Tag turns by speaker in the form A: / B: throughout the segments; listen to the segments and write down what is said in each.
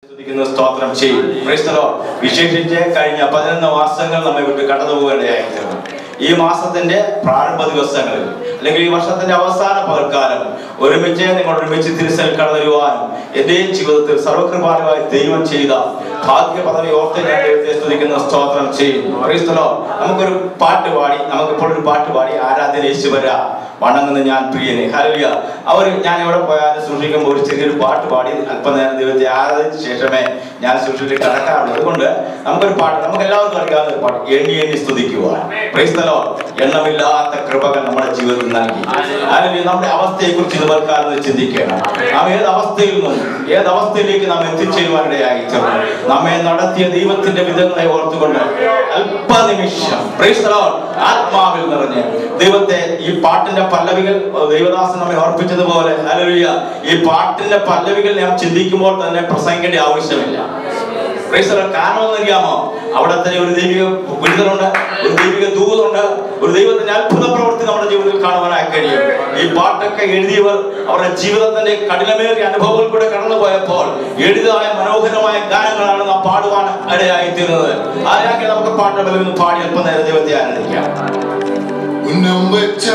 A: സ്തുതിക്കുന്നു, സ്തോത്രം ചെയ്യും Praise the Lord. വിശേഷിച്ച് കഴിഞ്ഞ പതിനൊന്ന് മാസങ്ങൾ നമ്മെ വിട്ട് കടന്നു പോകേണ്ടതായിരുന്നു ഈ മാസത്തിന്റെ പ്രാരംഭ ദിവസങ്ങളിൽ അല്ലെങ്കിൽ ഈ വർഷത്തിന്റെ അവസാന പകൽക്കാലം ഒരുമിച്ച് നിങ്ങൾ ഒരുമിച്ച് തിരുസൽ കടന്നു വരുവാനും എന്റെയും ജീവിതത്തിൽ സർവകൃപാലുമായി ദൈവം ചെയ്ത ഭാഗ്യ പദവി ഓർത്ത് ഞാൻ ദൈവത്തെ സ്തുതിക്കുന്ന സ്തോത്രം ചെയ്യുന്നു Praise the Lord. നമുക്കൊരു പാട്ട് പാടി നമുക്കിപ്പോൾ ഒരു പാട്ട് പാടി ആരാധന യേശുവര വണങ്ങുന്ന ഞാൻ പ്രിയനെ ഹല്ലേലൂയ അവർ ഞാൻ എവിടെ പോയാലും സൂക്ഷിക്കുമ്പോൾ ഒരു ചെറിയൊരു പാട്ട് പാടി അല്പനേരം ദൈവത്തെ ആരാധിച്ച ശേഷമേ ഞാൻ സൂക്ഷിച്ചിട്ട് കടക്കാറുള്ളൂ അതുകൊണ്ട് നമുക്കൊരു പാട്ട് നമുക്ക് എല്ലാവർക്കും അറിയാവുന്ന ഒരു പാട്ട് എണ്ണി എണ്ണി സ്തുതിക്കുവാൻ Praise the Lord. എണ്ണമില്ലാത്ത കൃപകൾ നമ്മുടെ ജീവിതത്തിൽ നൽകി അല്ലെങ്കിൽ നമ്മുടെ അവസ്ഥയെ കുറിച്ച് ഇത് തൽക്കാലം ചിന്തിക്കണം നാം ഏത് അവസ്ഥയിൽ നിന്നും ഏത് അവസ്ഥയിലേക്ക് നാം എത്തിച്ചേരുവാനിടയായി തീർന്നു. നമ്മെ നടത്തിയ ദൈവത്തിന്റെ വിധങ്ങളെ ഓർത്തുകൊണ്ട് അല്പനിമിഷം Praise the Lord. ആത്മാവിൽ നിറഞ്ഞ് ദൈവത്തെ ഈ പാട്ടിന്റെ പല്ലവികൾ ദൈവദാസൻ നമ്മെ ഓർപ്പിച്ചതുപോലെ ഹല്ലേലൂയ ഈ പാട്ടിന്റെ പല്ലവികൾ നാം ചിന്തിക്കുമ്പോൾ തന്നെ പ്രസംഗിക്കേണ്ട ആവശ്യമില്ല Praise the Lord. കാരണം എന്നറിയാമോ അവിടെ തന്നെ ഒരു ദൈവിക വിടുതലുണ്ട് ഒരു ദൈവിക ദൂതുണ്ട് ഒരു ദൈവത്തിന്റെ അത്ഭുത പ്രവൃത്തി നമ്മുടെ ജീവിതത്തിൽ കാണുവാനായി കഴിയും ഈ പാട്ടൊക്കെ എഴുതിയവർ അവരുടെ ജീവിതത്തിന്റെ കഠിനമേറിയ അനുഭവങ്ങൾ കൂടെ കടന്നു പോയപ്പോൾ എഴുതായ മനോഹരമായ ഗാനങ്ങളാണ് നാം പാടുവാൻ ഇടയായി തീർന്നത് ആരാക്കി നമുക്ക് പാട്ടുകളിൽ നിന്ന് പാടി അല്പം നേരം ദൈവത്തെ ആരാധിക്കാം
B: ഉന്നം വെച്ച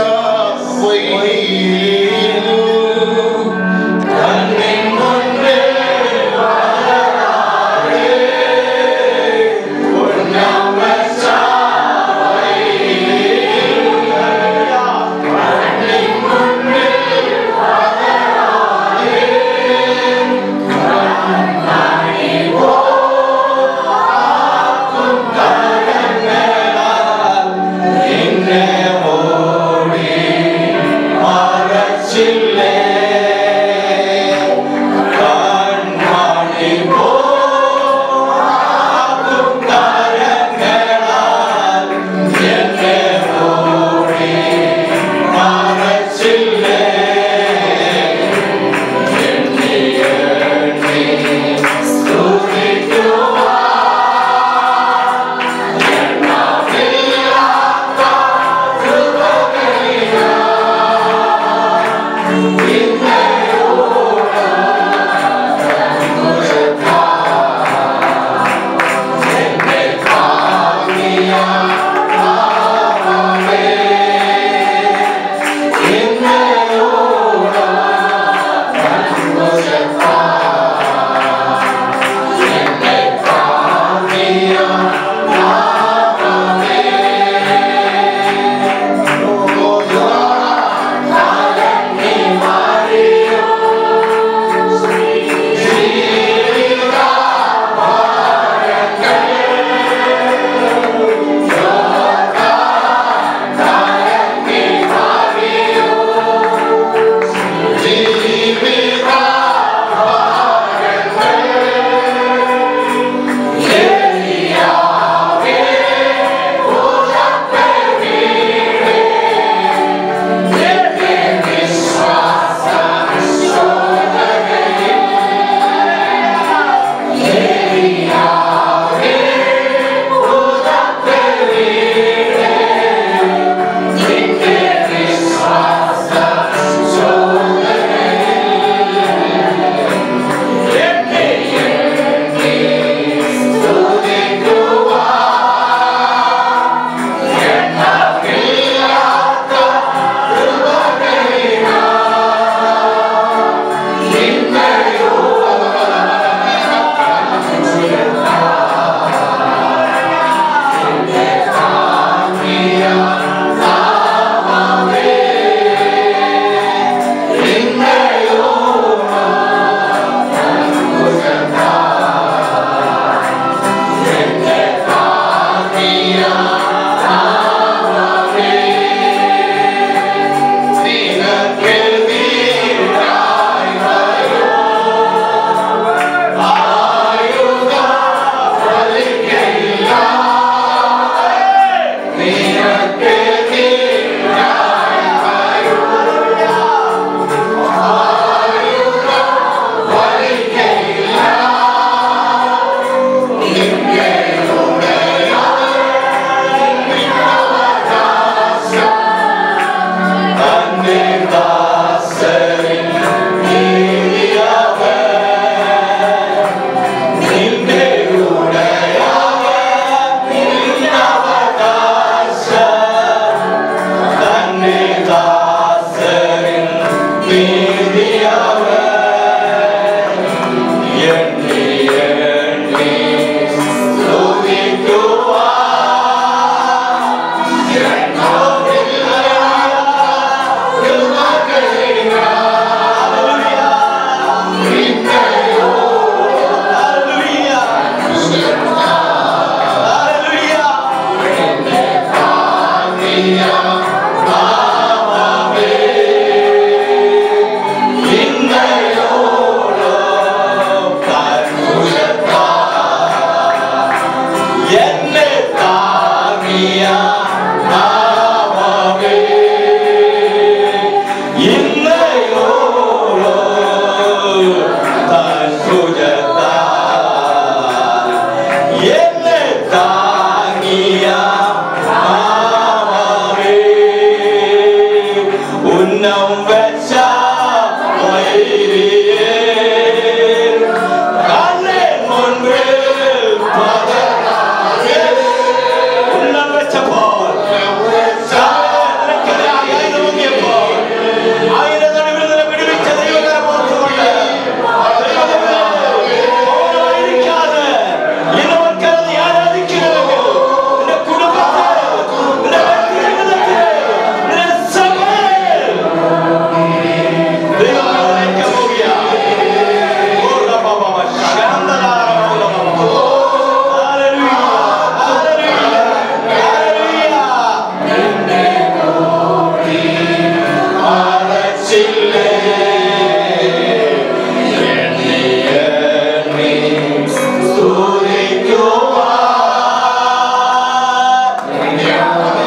B: വഴിയിലും കണ്ണിൻ മുൻപിൽ വരാതെ ഉന്നം വെച്ച വഴിയിലും കണ്ണിൻ മുൻപിൽ വരാതെ കണ്ണാടി പോക്കും കരങ്ങളാൽ നിന്നെ മൂടി മറച്ചില്ലേ കൺമണി പോക്കും കരങ്ങളാൽ നിന്നെ മൂടി മറച്ചില്ലേ എണ്ണി എണ്ണി സ്തുതിക്കുവാൻ എണ്ണമില്ലാത്ത Yeah.
A: ഉന്നം വെച്ച വൈരിയെ കണ്ണിൻ മുൻപിൽ പതറാതെ ഉന്നം വെച്ചപ്പോൾ ചാരക്കരയായി ആയുധമൊങ്ങിയപ്പോൾ ആയിരം നടുവിൽ നിന്ന് വിടുവിച്ച ദൈവകരം ഓർത്തുകൊണ്ട് ദൈവമേ, മൗനമായിരിക്കാതെ ഇന്ന് പക്കൽ നീ ആരാധിക്കുന്നുവെങ്കിൽ നിന്റെ കുടുംബത്തെ, നിന്റെ വ്യക്തിജീവിതത്തെ, നിന്റെ സഭയെ ദൈവം നിറയ്ക്കാൻ പോവുകയാണ്. ഓർമ്മ പാപമ, ശാന്തനാമ ഹല്ലേലൂയ, ഹല്ലേലൂയ, ഹല്ലേലൂയ. മറച്ചില്ലേ എണ്ണി എണ്ണി സ്തുതിക്കുവാൻ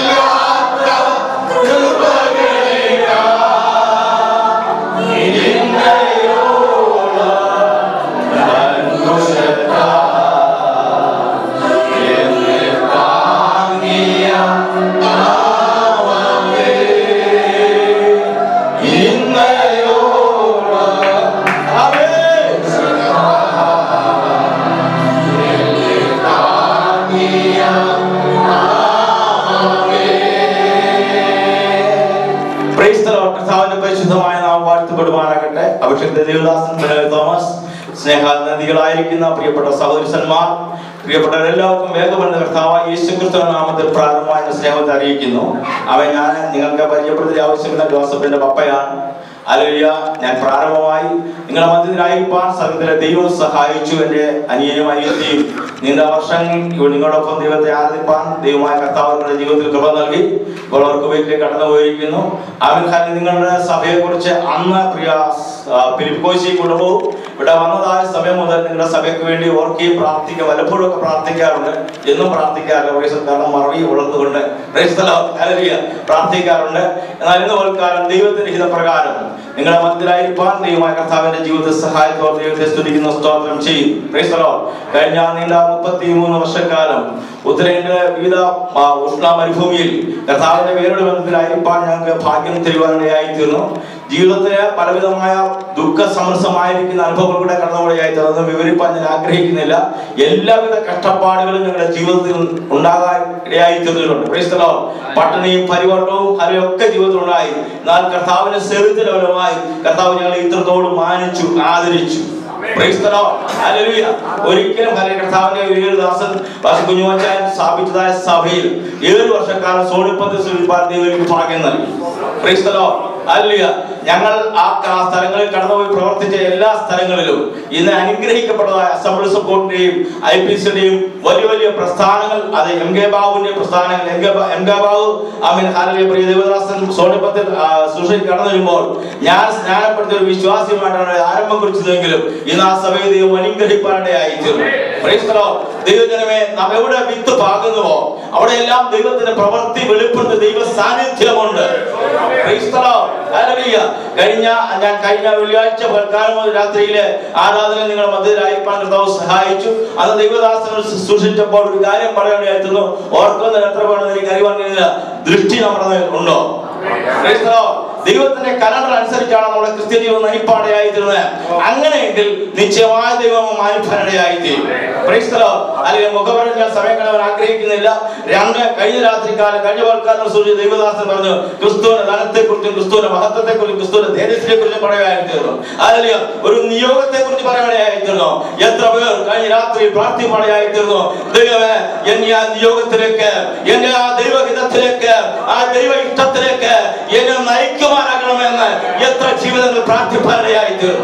A: Praise the Lord. കർത്താവിന്റെ പരിശുദ്ധമായ നാം വാഴ്ത്തപ്പെടുമാറാകട്ടെ അഭിഷേകത്തെ ദേവദാസൻ ബിനോയ് തോമസ് സ്നേഹാനന്ദികളായിരിക്കുന്ന പ്രിയപ്പെട്ട സഹോദരന്മാർ പ്രിയപ്പെട്ടവരെല്ലാവർക്കും വേഗമെന്ന കർത്താവായ യേശു ക്രിസ്തു നാമത്തിൽ പ്രാരംഭമായ സ്നേഹത്തെ അറിയിക്കുന്നു അവൻ ഞാൻ നിങ്ങൾക്ക് പരിചയപ്പെടുത്തിയ ആവശ്യമില്ല ജോസഫിന്റെ പപ്പയാണ് അലലിയ ഞാൻ പ്രാരംഭമായി നിങ്ങളുടെ മധ്യത്തിലായിരിക്കാൻ സർവത്തിലെ ദൈവം സഹായിച്ചു എന്റെ അനിയനും അനിയത്തിയും നീണ്ട വർഷങ്ങൾ ഇവിടെ നിങ്ങളോടൊപ്പം ദൈവത്തെ ആരാധിപ്പാൻ ദൈവമായ കർത്താവ് നിങ്ങളുടെ ജീവിതത്തിൽ കൃപ നൽകി ഇപ്പോൾ അവർക്ക് വീട്ടിലേക്ക് കടന്നു പോയിരിക്കുന്നു അവൻ കാര്യം നിങ്ങളുടെ സഭയെ കുറിച്ച് അന്ന് പ്രിയ ഫിലിപ്പോശി കൊണ്ടുപോകും ഇവിടെ വന്നതായ സമയം മുതൽ നിങ്ങളുടെ സഭയ്ക്ക് വേണ്ടി ഓർക്കുകയും പ്രാർത്ഥിക്കുക വല്ലപ്പോഴും ഒക്കെ പ്രാർത്ഥിക്കാറുണ്ട് എന്നും പ്രാർത്ഥിക്കാറില്ല പ്രൈസ് കാരണം മറവി ഉള്ളതുകൊണ്ട് പ്രൈസ് the Lord. ഹല്ലേലൂയ. പ്രാർത്ഥിക്കാറുണ്ട് എന്നാൽ ഇന്ന് പോൽക്കാലം ദൈവത്തിന്റെ ഹിതപ്രകാരം നിങ്ങളുടെ മധ്യത്തിലായിരിക്കാൻ ദൈവമായ കർത്താവിന്റെ ജീവിതത്തെ സഹായത്തോടെ ദൈവത്തെ സ്തുതിക്കുന്ന സ്തോത്രം ചെയ്യും പ്രൈസ് the Lord. കഴിഞ്ഞ നീണ്ട മുപ്പത്തി മൂന്ന് വർഷക്കാലം ഉത്തരേന്ത്യ വിവിധ ആ, ഉഷ്ണ മരുഭൂമിയിൽ കർത്താവിന്റെ വേരുടെ ബന്ധത്തിലായിരിക്കാൻ ഞങ്ങൾക്ക് ഭാഗ്യം തരുവാനിടയായി തീർന്നു ജീവിതത്തിന് പലവിധമായ ദുഃഖ സമൃദ്ധമായിരിക്കുന്ന അനുഭവങ്ങളുടെ കടന്നുകൂടെയായി തീർന്നു വിവരിപ്പാൻ ഞാൻ ആഗ്രഹിക്കുന്നില്ല എല്ലാവിധ കഷ്ടപ്പാടുകളും ഞങ്ങളുടെ ജീവിതത്തിൽ ഉണ്ടാകാൻ ഇടയായി തീർന്നിട്ടുണ്ട് Praise the Lord. പട്ടിണിയും പരിവർത്തനവും അതിലൊക്കെ ജീവിതത്തിൽ ഉണ്ടായി എന്നാൽ കർത്താവിന്റെ സേവനത്തിന്റെ ഫലമായി കർത്താവ് ഞങ്ങളെ ഇത്രത്തോളം മാനിച്ചു ആദരിച്ചു Praise the Lord. Hallelujah. ഒരിക്കലും ഹരേ കർത്താവിന്റെ ഒരു ദാസൻ പാസ്റ്റർ കുഞ്ഞുമച്ചാൻ സ്ഥാപിച്ചതായ സഭയിൽ ഏഴ് വർഷക്കാലം സോണിപ്പത്ത് സുൽപ്പാൻ ദൈവം ഭാഗ്യം നൽകി Praise the Lord. Hallelujah. ഞങ്ങൾ ആ ആ സ്ഥലങ്ങളിൽ കടന്നുപോയി പ്രവർത്തിച്ച എല്ലാ സ്ഥലങ്ങളിലും ഇന്ന് അനുഗ്രഹിക്കപ്പെട്ടതായ അസംബ്ലി സപ്പോർട്ടിന്റെയും ഐ പി സിയുടെയും വലിയ വലിയ പ്രസ്ഥാനങ്ങൾ അത് എം കെ ബാബുവിന്റെ പ്രസ്ഥാനങ്ങൾ എം കെ ബാ- M K Babu amen hallelujah പ്രിയ ദേവദാസൻ സോണിപ്പത്തിൽ സുഷയിൽ കടന്നു വരുമ്പോൾ ഞാൻ സ്നാനപ്പെടുത്തിയ ഒരു വിശ്വാസിയുമായിട്ടാണ് ആരംഭം കുറിച്ചതെങ്കിലും ഇന്ന് ആ സഭയെ ദൈവം അനുഗ്രഹിപ്പാനിടയായി തീർന്നു Praise the Lord. ദൈവജനമേ നാം എവിടെ വിത്ത് പാകുന്നുവോ അവിടെയെല്ലാം ദൈവത്തിന്റെ പ്രവൃത്തി വെളിപ്പെടുന്ന ദൈവ സാന്നിധ്യമുണ്ട് Praise the Lord. Hallelujah. കഴിഞ്ഞ ഞാൻ കഴിഞ്ഞ വെള്ളിയാഴ്ച പൽക്കാലം മുതൽ രാത്രിയിലെ ആരാധന നിങ്ങളുടെ മധ്യത്തിലായിരിക്കാൻ കർത്താവ് സഹായിച്ചു അത് ദൈവദാസങ്ങൾ സൂക്ഷിച്ചപ്പോൾ ഒരു കാര്യം പറയേണ്ടതായിരുന്നു ഓർക്കുന്നതിന് എത്ര വേണമെന്ന് എനിക്ക് അറിയാൻ കഴിയില്ല ദൃഷ്ടി നമ്മുടെ മേൽ ഉണ്ടോ Praise the Lord. ദൈവത്തിന്റെ കലണ്ടർ അനുസരിച്ചാണ് നമ്മുടെ ക്രിസ്ത്യ ജീവൻ നയിപ്പാടയായി തീർന്നത് അങ്ങനെയെങ്കിൽ നിശ്ചയമായ ദൈവം മാനിപ്പാനിടയായി തീരും Praise the Lord. അല്ലെങ്കിൽ മുഖപരം ഞാൻ സമയം കളയാൻ ആഗ്രഹിക്കുന്നില്ല രണ്ട് കഴിഞ്ഞ രാത്രികാലം കഴിഞ്ഞ വർക്കാലം സൂര്യ ദൈവദാസൻ പറഞ്ഞു ക്രിസ്തുവിന്റെ ധനത്തെ കുറിച്ചും ക്രിസ്തുവിന്റെ മഹത്വത്തെ കുറിച്ചും ക്രിസ്തുവിന്റെ ധൈര്യത്തെ കുറിച്ചും പറയുകയായി തീർന്നു അല്ലെങ്കിൽ ഒരു നിയോഗത്തെ കുറിച്ച് പറയുകയായി തീർന്നു എത്ര പേർ കഴിഞ്ഞ രാത്രി പ്രാർത്ഥിപ്പാടയായി തീർന്നു ദൈവമേ എന്നെ ആ നിയോഗത്തിലേക്ക് എന്നെ ആ ദൈവഹിതത്തിലേക്ക് ആ ദൈവ ഇഷ്ടത്തിലേക്ക് എന്നെ നയിക്കുമാറാകണമെന്ന് എത്ര ജീവിതങ്ങൾ പ്രാർത്ഥിപ്പാനിടയായി തീർന്നു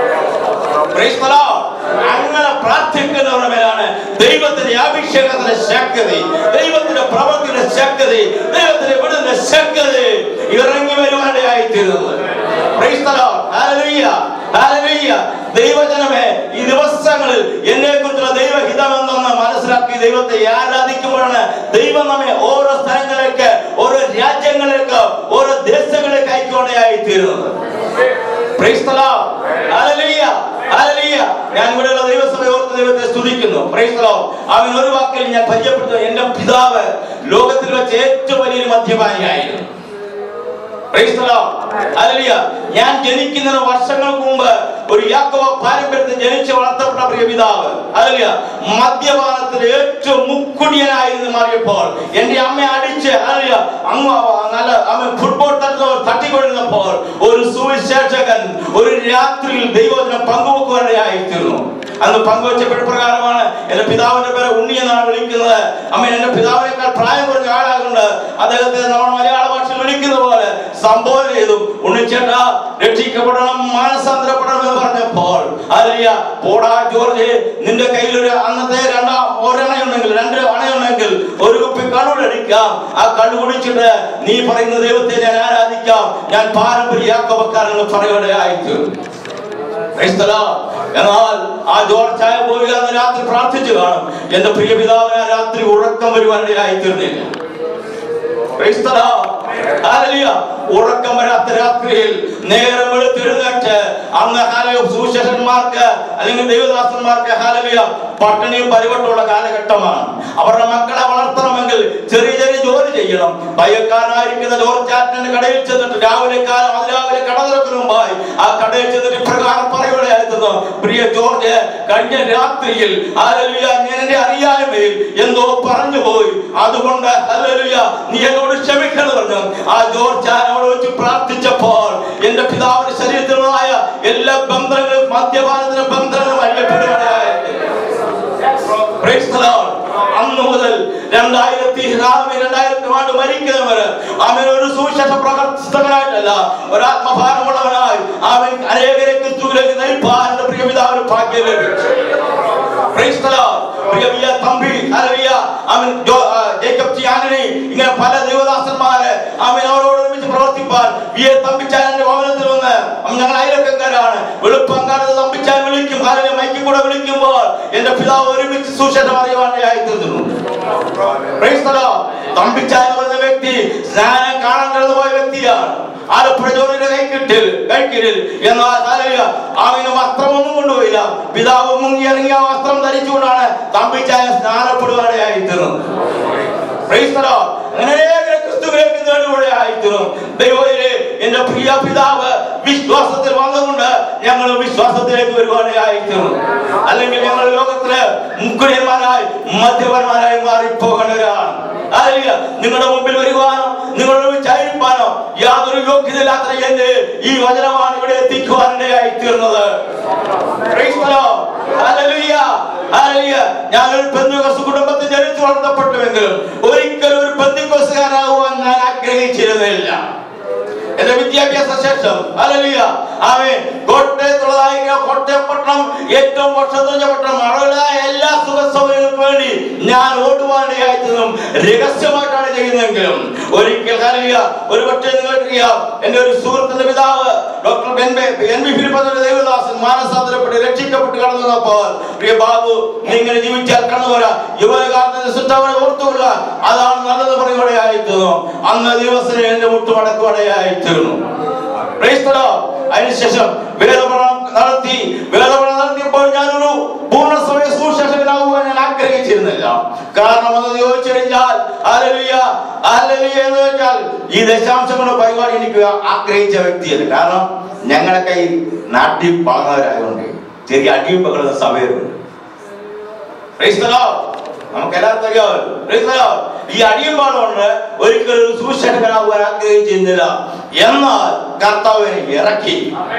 A: Praise the Lord. അങ്ങനെ പ്രാർത്ഥിക്കുന്നവരുടെ മേലാണ് ദൈവത്തിന്റെ അഭിഷേകത്തിന്റെ ശക്തി ദൈവത്തിന്റെ പ്രവൃത്തിയുടെ ശക്തി ദൈവത്തിന്റെ വിടുന്ന ശക്തി ഇറങ്ങി വരുവാനിടയായി തീരുന്നത് Praise the Lord. Hallelujah. Hallelujah. ദൈവജനമേ ഈ ദിവസങ്ങളിൽ എന്നെ കുറിച്ചുള്ള ദൈവഹിതം എന്തെന്ന് മനസ്സിലാക്കി ദൈവത്തെ ആരാധിക്കുമ്പോഴാണ് ദൈവം നമ്മെ ഓരോ സ്ഥലങ്ങളിലേക്ക് ഓരോ രാജ്യങ്ങളിലേക്ക് ഓരോ ദേശങ്ങളിലേക്ക് അയക്കുവാനായി തീരുന്നത് Praise the Lord. Hallelujah. Hallelujah. ഞാൻ ഇവിടെയുള്ള ദൈവസഭ ഓർത്ത് ദൈവത്തെ സ്തുതിക്കുന്നു Praise the Lord. അവൻ ഒരു വാക്കിൽ ഞാൻ പരിചയപ്പെടുത്തുന്നു എന്റെ പിതാവ് ലോകത്തിൽ വെച്ച് ഏറ്റവും വലിയൊരു മദ്യപാനിയായിരുന്നു Praise the Lord. Hallelujah. ഞാൻ ജനിക്കുന്നതിന് വർഷങ്ങൾക്ക് മുമ്പ് ഒരു യാക്കോബ പാരമ്പര്യത്തിൽ ജനിച്ച് വളർത്തപ്പെട്ട പ്രിയ പിതാവ് അതില്ല മദ്യപാനത്തിൽ ഏറ്റവും മുക്കുടിയനായിരുന്നു മാറിയപ്പോൾ എന്റെ അമ്മയെ അടിച്ച് അതില്ല അങ്ങ് നല്ല അമ്മ ഫുട്ബോൾ തട്ടുന്നവർ തട്ടിക്കൊണ്ടിരുന്നപ്പോൾ ഒരു സുവിശേഷകൻ ഒരു രാത്രിയിൽ ദൈവത്തിനെ പങ്കുവെക്കുവാനായിത്തീർന്നു അന്ന് പങ്കുവച്ചപ്പെട്ട പ്രകാരമാണ് എന്റെ പിതാവിന്റെ പേര് ഉണ്ണി എന്നാണ് വിളിക്കുന്നത് അമ്മ എന്റെ പിതാവിനേക്കാൾ പ്രായം കുറഞ്ഞ ആളാകൊണ്ട് അദ്ദേഹത്തെ നമ്മൾ മലയാള ഭാഷയിൽ വിളിക്കുന്ന പോലെ സംബോധന ചെയ്തു ഉണ്ണിച്ചേട്ട രക്ഷിക്കപ്പെടണം മാനസാന്തരപ്പെടണം എന്ന് പറഞ്ഞപ്പോൾ അറിയ പോടാ ജോർജ് നിന്റെ കയ്യിൽ ഒരു അന്നത്തെ രണ്ടാം ഒരണയുണ്ടെങ്കിൽ രണ്ട് അണയുണ്ടെങ്കിൽ ഒരു കുപ്പി കണ്ണുടടിക്കാം ആ കണ്ണു കുടിച്ചിട്ട് നീ പറയുന്ന ദൈവത്തെ ഞാൻ ആരാധിക്കാം ഞാൻ പാരമ്പര്യ യാക്കോബക്കാരെന്ന് പറയുകയായിട്ട് Praise the Lord. എന്നാൽ ആ ജോർജായ പോവുക എന്ന് രാത്രി പ്രാർത്ഥിച്ചു കാണും എന്റെ പ്രിയ പിതാവിന് ആ രാത്രി ഉറക്കം വരുവാനിടയായി തീർന്നില്ല Praise the Lord. Hallelujah. ഉറക്കം വരാത്ത രാത്രിയിൽ നേരം വെളുത്തെഴുന്നേറ്റ് അന്ന് ഹാലയ സുവിശേഷന്മാർക്ക് അല്ലെങ്കിൽ ദൈവദാസന്മാർക്ക് ഹാലലിയ പട്ടിണിയും പരിവട്ടമുള്ള കാലഘട്ടമാണ് അവരുടെ മക്കളെ വളർത്തണമെങ്കിൽ ചെറിയ ചെറിയ ജോലി ചെയ്യണം പയ്യക്കാരനായിരിക്കുന്ന ജോർജാറ്റിന്റെ കടയിൽ ചെന്നിട്ട് രാവിലെ കാലം അതിരാവിലെ കട തുറക്കുന്ന മുമ്പായി ആ കടയിൽ ചെന്നിട്ട് ഇപ്രകാരം പറയുകയായിരുന്നു പ്രിയ ജോർജ് കഴിഞ്ഞ രാത്രിയിൽ ഹാലലിയ ഞാൻ എന്റെ അറിയായ്മയിൽ എന്തോ പറഞ്ഞു പോയി അതുകൊണ്ട് ഹല്ലേലൂയ നീ എന്നോട് ക്ഷമിക്കണം പറഞ്ഞു ആ ജോർജ് അവിടെ വെച്ച് പ്രാർത്ഥിച്ചപ്പോൾ എന്റെ പിതാവിന്റെ ശരീരത്തിലുള്ളതായ എല്ലാ ബന്ധങ്ങളും മദ്യപാനത്തിന്റെ ബന്ധങ്ങളും അഴിയപ്പെടുവാനായിട്ട് അന്ന് മുതൽ രണ്ടായിരത്തി രാവിലെ രണ്ടായിരത്തി ആണ്ട് മരിക്കുന്നവര് അവൻ ഒരു സുവിശേഷ പ്രവർത്തകനായിട്ടല്ല ഒരാത്മഭാരമുള്ളവനായി അവൻ അനേകരെ ക്രിസ്തുവിലേക്ക് നയിപ്പാൻ എന്റെ പ്രിയ പിതാവിന് ഭാഗ്യം ലഭിച്ചു Praise the Lord. പ്രിയ വിയ തമ്പി ഹല്ലേലൂയ. അവൻ ജോ- ആ, ജേക്കബ് ടി ആന്റണി ഇങ്ങനെ പല ദൈവദാസന്മാര് അവൻ അവരോട് ഒരുമിച്ച് പ്രവർത്തിപ്പാൻ വി എ തമ്പിച്ചാന്റെ ഭവനത്തിൽ വന്ന് അവൻ ഞങ്ങൾ അയലക്കാരാണ് വെളുപ്പങ്കാലത്ത് തമ്പിച്ചാൻ വിളിക്കും ഹാലനെ മൈക്കിൽ കൂടെ വിളിക്കുമ്പോൾ എന്റെ പിതാവ് ഒരുമിച്ച് സുശേഷം അറിയുവാനായി തീർന്നു Praise the Lord. തമ്പിച്ചാൻ എന്ന് പറയുന്ന വ്യക്തി സ്നാനം കാണാൻ കിടന്നു പോയ വ്യക്തിയാണ് ആലപ്പുഴ ജോലിയുടെ കൈക്കിട്ടിൽ കൈക്കിരിൽ എന്നാൽ ഹല്ലേലൂയ, അവന് വസ്ത്രമൊന്നും കൊണ്ടുപോയില്ല പിതാവ് മുങ്ങി ഇറങ്ങിയ ആ വസ്ത്രം ധരിച്ചുകൊണ്ടാണ് തമ്പിച്ചായ സ്നാനപ്പെടുവാനായി തീർന്നത് Praise the Lord. അങ്ങനെ അനേകരെ ക്രിസ്തുവിലേക്ക് നേടുകയായിത്തീരും ദൈവത്തിലെ എന്റെ പ്രിയ പിതാവ് വിശ്വാസത്തിൽ വന്നുകൊണ്ട് ഞങ്ങൾ വിശ്വാസത്തിലേക്ക് വരുവാനായിത്തീർന്നു അല്ലെങ്കിൽ ഞങ്ങൾ ലോകത്തില് മുക്കുടിയന്മാരായി മദ്യപന്മാരായി മാറിപ്പോകേണ്ടവരാണ് അല്ലെങ്കിൽ നിങ്ങളുടെ മുമ്പിൽ വരുവാനോ നിങ്ങളുടെ വിചാരിപ്പാനോ യാതൊരു യോഗ്യതയില്ലാത്ത എന്നെ ഈ വചനമാണ് ഇവിടെ എത്തിക്കുവാനിടയായി തീർന്നത് Praise the Lord. Hallelujah. Hallelujah. ഞങ്ങൾ പെന്തുകസ് കുടുംബത്തിൽ ജനിച്ചു വളർത്തപ്പെട്ടുവെങ്കിലും ഒരിക്കലും ഒരു പെന്തുകസുകാരാകുവാൻ ഞാൻ ആഗ്രഹിച്ചിരുന്നില്ല എന്റെ വിദ്യാഭ്യാസ ശേഷം അലലിയ അവൻ കോട്ടയത്തുള്ളതായ കോട്ടയം പട്ടണം ഏറ്റവും വർഷത്തുള്ള പട്ടണം അവിടെയുള്ള എല്ലാ സുഖ സൗകര്യങ്ങൾക്കും വേണ്ടി ഞാൻ ഓടുവാനിടയായിട്ടും രഹസ്യമായിട്ടാണ് ചെയ്യുന്നതെങ്കിലും ഒരിക്കൽ ഹലിയ ഒരു പക്ഷേ നിങ്ങൾക്കറിയാം എന്റെ ഒരു സുഹൃത്തിന്റെ പിതാവ് doctor N B N B Philip എന്ന ദേവദാസൻ മാനസാന്തരപ്പെട്ട് രക്ഷിക്കപ്പെട്ട് കടന്നു വന്നപ്പോൾ പ്രിയ ബാബു നീ ഇങ്ങനെ ജീവിച്ചാൽ കടന്നു വരാ യുവകാലത്തിന്റെ സുറ്റവനെ ഓർത്തുകൊള്ളുക അതാണ് നല്ലത് പറയുകയായിരുന്നു അന്ന് ദിവസം എന്റെ മുട്ടുമടക്കുവാനായിത്തീർന്നു Praise the Lord. അതിനുശേഷം വേദപഠനം നടത്തി വേദപഠനം നടത്തിയപ്പോൾ ഞാനൊരു പൂർണ്ണസമയ സുശേഷകനാകുവാൻ ഞാൻ ആഗ്രഹിച്ചിരുന്നില്ല കാരണം എന്ന് ചോദിച്ചു കഴിഞ്ഞാൽ ഹല്ലേലൂയ, ഹല്ലേലൂയ എന്ന് വെച്ചാൽ ഈ ദശാംശങ്ങളുടെ പരിപാടി എനിക്ക് ആഗ്രഹിച്ച വ്യക്തിയല്ല കാരണം ഞങ്ങളുടെ കയ്യിൽ നാട്ടിൽ വളർന്നവരായതുകൊണ്ട് ചെറിയ അടിയും പകർന്ന സഭയുണ്ട് Praise the Lord. നമുക്ക് എല്ലാവർക്കും അറിയാമല്ലോ Praise the Lord. ഈ അടിയമ്പാടുകൊണ്ട് ഒരിക്കലും ഒരു സുശേഷകനാകുവാൻ ആഗ്രഹിച്ചിരുന്നില്ല എന്നാൽ കർത്താവിനെ ഇറക്കി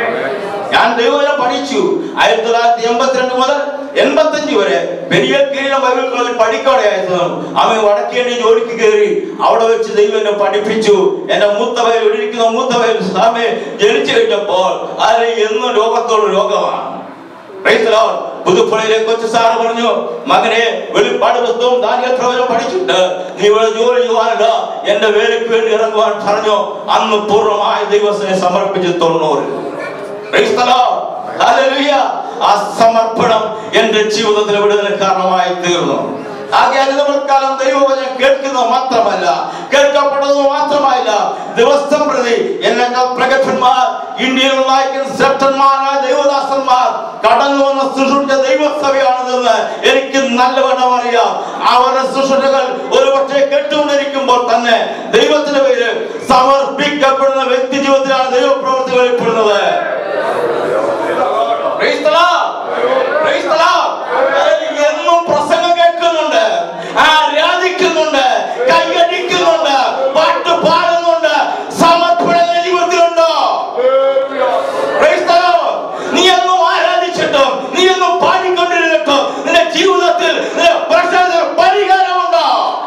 A: ഞാൻ ദൈവജനം പഠിച്ചു ആയിരത്തി തൊള്ളായിരത്തി എൺപത്തിരണ്ട് മുതൽ എൺപത്തഞ്ച് വരെ പെരിയ കീഴിലും ബൈബിൾ കോളേജിൽ പഠിക്കുകയായിരുന്നു അവൻ വടക്കേണ്ടി ജോലിക്ക് കയറി അവിടെ വെച്ച് ദൈവം എന്നെ പഠിപ്പിച്ചു എന്റെ മൂത്ത വയൽ ഒഴിക്കുന്ന മൂത്ത വയൽ സ്വാമി ജനിച്ചു കഴിഞ്ഞപ്പോൾ അത് എന്നും രോഗത്തോട് രോഗമാണ് Praise the Lord. പുതുപ്പള്ളിയിലെ കൊച്ചു സാറ് പറഞ്ഞു മകനെ വെളിപ്പാട് പുസ്തകവും ദാനിയൽ പ്രവചനം പഠിച്ചിട്ട് നീ ഇവിടെ ജോലി ചെയ്യുവാനില്ല എന്റെ വേലയ്ക്ക് വേണ്ടി ഇറങ്ങുവാൻ പറഞ്ഞു അന്ന് പൂർണ്ണമായ ദൈവത്തിനെ സമർപ്പിച്ച് തൊണ്ണൂറ് Praise the Lord. Hallelujah. ആ സമർപ്പണം എന്റെ ജീവിതത്തിൽ വിടുതലിന് കാരണമായി തീർന്നു ആകയാൽ നമ്മൾക്കാലം ദൈവവചനം കേൾക്കുന്നത് മാത്രമല്ല കേൾക്കപ്പെടുന്നത് മാത്രമല്ല ദിവസം പ്രതി എന്നെക്കാൾ പ്രഗത്ഭന്മാർ ഇന്ത്യയിൽ ഉണ്ടായിരിക്കുന്ന ശ്രേഷ്ഠന്മാരായ ദൈവദാസന്മാർ കടന്നു വന്ന ശുശ്രൂഷ ദൈവസഭയാണെന്ന് എനിക്ക് നല്ലവണ്ണം അറിയാം അവരുടെ ശുശ്രൂഷകൾ ഒരുപക്ഷെ കേട്ടുകൊണ്ടിരിക്കുമ്പോൾ തന്നെ ദൈവത്തിന്റെ പേര് സമർപ്പിക്കപ്പെടുന്ന വ്യക്തി ജീവിതത്തിലാണ് ദൈവപ്രവൃത്തി വെളിപ്പെടുന്നത് Praise the Lord. Praise the Lord. എന്നും പ്രസംഗം കേൾക്കുന്നുണ്ട് ആരാധിക്കുന്നുണ്ട് കൈയടിക്കുന്നുണ്ട് പാട്ട് പാടുന്നുണ്ട് സമർപ്പണ ജീവിതത്തിലുണ്ടോ Praise the Lord. നീ എന്നും ആരാധിച്ചിട്ടോ നീ എന്നും പാടിക്കൊണ്ടിരുന്നിട്ടോ നിന്റെ ജീവിതത്തിൽ നിന്റെ പ്രശ്നത്തിന് പരിഹാരമുണ്ടോ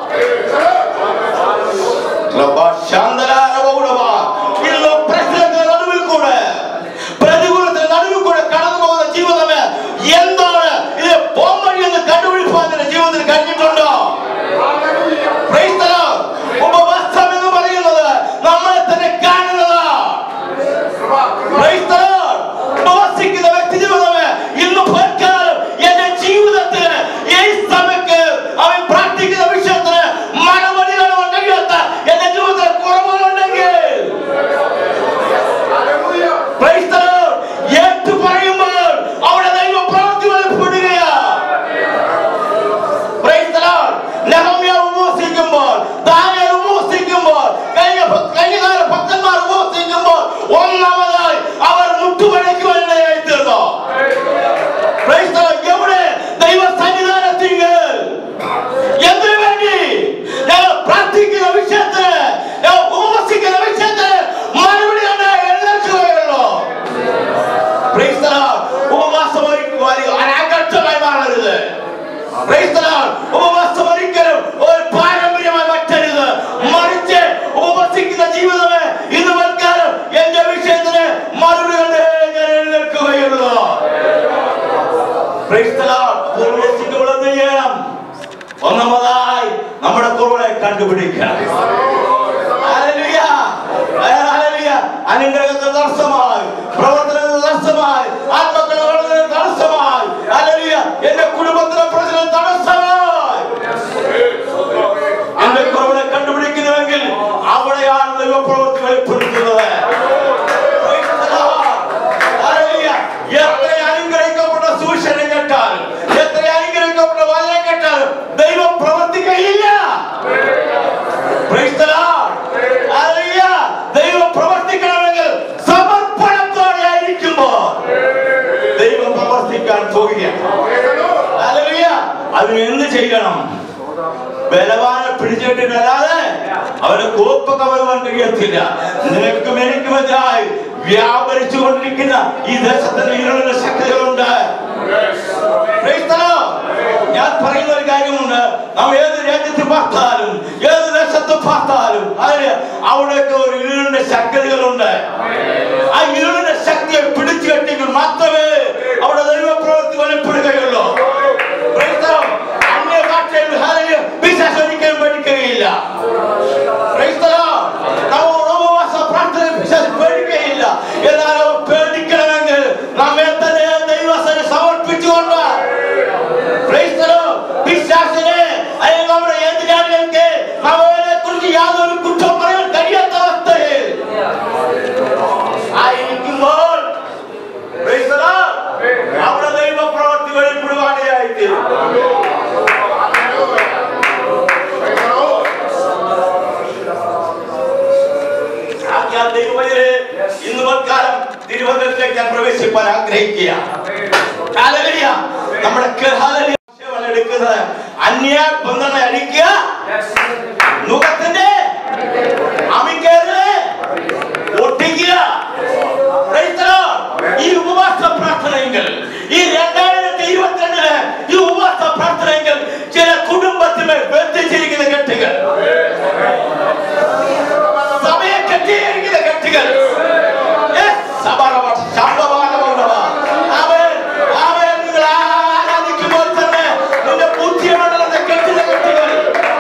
A: ശാന്തരാരവ ഇന്ന് പ്രശ്നത്തിന്റെ നടുവിൽ കൂടെ പ്രതികൂലത്തിന്റെ നടുവിൽ കൂടെ കടന്നു പോകുന്ന ജീവിതമേ എന്താണ് ഇത് പോംവഴി എന്ന് കണ്ടുപിടിപ്പാൻ നിന്റെ ജീവിതത്തിൽ കഴിഞ്ഞിട്ടുണ്ടോ Praise the Lord. ഉപവാസം എന്ന് പറയുന്നത് നമ്മളെ തന്നെ കാണുന്നതാ Praise the Lord. ഉപവസിക്കുന്ന വ്യക്തി ജീവിതമേ ഇന്ന് പൽക്കാലം എന്റെ ജീവിതത്തിന് ഈ സമയത്ത് അവൻ പ്രാർത്ഥിക്കുന്ന വിഷയത്തിന് മറുപടികൾ ഉണ്ടാകാത്ത എന്റെ ജീവിതത്തിൽ കുറവുകളുണ്ടെങ്കിൽ Praise the Lord. ഏറ്റു പറയുമ്പോൾ അവിടെ ദൈവ പ്രവൃത്തി വെളിപ്പെടുകയാ Praise the Lord. നെഹമ്യ ഉപവസിക്കുമ്പോൾ ദാനിയേൽ ഉപവസിക്കുമ്പോൾ കഴിഞ്ഞ ഭ- കഴിഞ്ഞകാല ഭക്തന്മാർ ഉപവസിക്കുമ്പോൾ ഒന്നാമതായി അവർ മുട്ടുമടക്കുവാനിടയായി തീർന്നു Praise the Lord. എവിടെ ദൈവ സന്നിധാനത്തിങ്കൽ എന്തിനു വേണ്ടി ഞങ്ങൾ പ്രാർത്ഥിക്കുന്ന വിഷയത്തിന് ഞങ്ങൾ ഉപവസിക്കുന്ന വിഷയത്തിന് മറുപടി കണ്ട് എഴുന്നേൽക്കുകയുള്ളൂ Praise the Lord. ഉപവാസം ഒരിക്കലും അനാകർഷമായി മാറരുത് Praise the Lord. ഉപവാസം ഒരിക്കലും ഒരു പാരമ്പര്യമായി മാറ്റരുത് മറിച്ച് ഉപവസിക്കുന്ന ജീവിതമേ ഇന്ന് വൽക്കാലം എന്റെ വിഷയത്തിന് മറുപടി കണ്ട് ഞാൻ എഴുന്നേൽക്കുകയുള്ളൂ Praise the Lord. ഉപവസിക്കുമ്പോൾ എന്ത് ചെയ്യണം ഒന്നാമതായി നമ്മുടെ കുറവുകളെ കണ്ടുപിടിക്കണം Hallelujah. Hallelujah. അനുഗ്രഹത്തിന് തടസ്സമായി പ്രവർത്തനത്തിന് തടസ്സമായി ആത്മക്കളുടെ വളർന്നതിന് തടസ്സമായി Hallelujah. എന്റെ കുടുംബത്തിലെ പ്രശ്നം തടസ്സമായി എന്റെ കുറവുകളെ കണ്ടുപിടിക്കുന്നുവെങ്കിൽ അവിടെയാണ് ദൈവപ്രവൃത്തി വെളിപ്പെടുത്തുന്നത് Praise the Lord. Hallelujah. എത്ര അനുഗ്രഹിക്കപ്പെട്ട സൂക്ഷിനെ കേട്ടാൽ എത്ര അനുഗ്രഹിക്കപ്പെട്ട വചനം കേട്ടാൽ ദൈവം പ്രവർത്തിക്കയില്ല Praise the Lord. Hallelujah. ദൈവം പ്രവർത്തിക്കണമെങ്കിൽ സമർപ്പണത്തോടെ ആയിരിക്കുമ്പോൾ ദൈവം പ്രവർത്തിക്കാൻ പോകുകയാണ് Hallelujah. അതിന് എന്ത് ചെയ്യണം ബലവാനെ പിടിച്ചിട്ടിട്ടല്ലാതെ അവന് കോപ്പൊക്കെ വരുവാൻ കഴിയത്തില്ല നിനക്കും എനിക്കുമെതിരായി വ്യാപരിച്ചു കൊണ്ടിരിക്കുന്ന ഈ ദേശത്തിന്റെ ഇരുളിന്റെ ശക്തികളുണ്ട് Praise the Lord. ഞാൻ പറയുന്ന ഒരു കാര്യമുണ്ട് നാം ഏത് രാജ്യത്ത് പാർത്താലും ഏത് ദേശത്ത് പാർത്താലും അതിന് അവിടെയൊക്കെ ഒരു ഇരുളിന്റെ ശക്തികളുണ്ട് ആ ഇരുളിന്റെ ശക്തിയെ പിടിച്ചു കെട്ടിയെങ്കിൽ മാത്രമേ അവിടെ ദൈവപ്രവൃത്തി വെളിപ്പെടുകയുള്ളൂ Praise the Lord. അന്യഭാഷയിൽ ഹല്ലേലൂയ പിശാച് ഒരിക്കലും പഠിക്കുകയില്ല Praise the Lord. നമ്മൾ ഉപവാസ പ്രാർത്ഥന പിശാച് പേടിക്കുകയില്ല എന്നാൽ അവർ പേടിക്കണമെങ്കിൽ നമ്മെ തന്നെ ദൈവസനെ സമർപ്പിച്ചുകൊണ്ട് Praise the Lord. പിശാചിനെ അല്ലെങ്കിൽ നമ്മുടെ എതിരാളികൾക്ക് അവരെ കുറിച്ച് യാതൊരു കുറ്റം പറയാൻ കഴിയാത്ത അവസ്ഥയിൽ ആയിരിക്കുമ്പോൾ Praise the Lord. അവിടെ ദൈവ പ്രവർത്തി വെളിപ്പെടുവാനിടയായിത്തീരും ഞാൻ ദൈവവചനെ ഇന്ന് വൽക്കാലം തിരുവനന്തപുരത്തേക്ക് ഞാൻ പ്രവേശിപ്പാൻ ആഗ്രഹിക്കുക ഹല്ലേലൂയ. നമ്മുടെ ക- ഹല്ലേലൂയ വിഷയമാണ് എടുക്കുന്നത് അന്യ ബന്ധങ്ങളെ അടിക്കുക മുഖത്തിന്റെ അമിക്കരുത് ഒട്ടിക്കുക Praise the Lord. ഈ ഉപവാസ പ്രാർത്ഥനയെങ്കിൽ ഈ രണ്ടായിരത്തി ഇരുപത്തിരണ്ടില് ഈ ഉപവാസ പ്രാർത്ഥനയെങ്കിൽ ചില കുടുംബത്തിന്മേൽ ബന്ധിച്ചിരിക്കുന്ന കെട്ടുകൾ സഭയെ കെട്ടിയിരിക്കുന്ന കെട്ടുകൾ Yes, സബറവ, ശാന്തമാനമുള്ളവ. ആമേൻ, ആമേൻ. നിങ്ങൾ ആരാധിക്കുമ്പോൾ തന്നെ നിന്റെ ബുദ്ധിമണ്ഡലത്തെ കെട്ടുന്ന കെട്ടുകൾ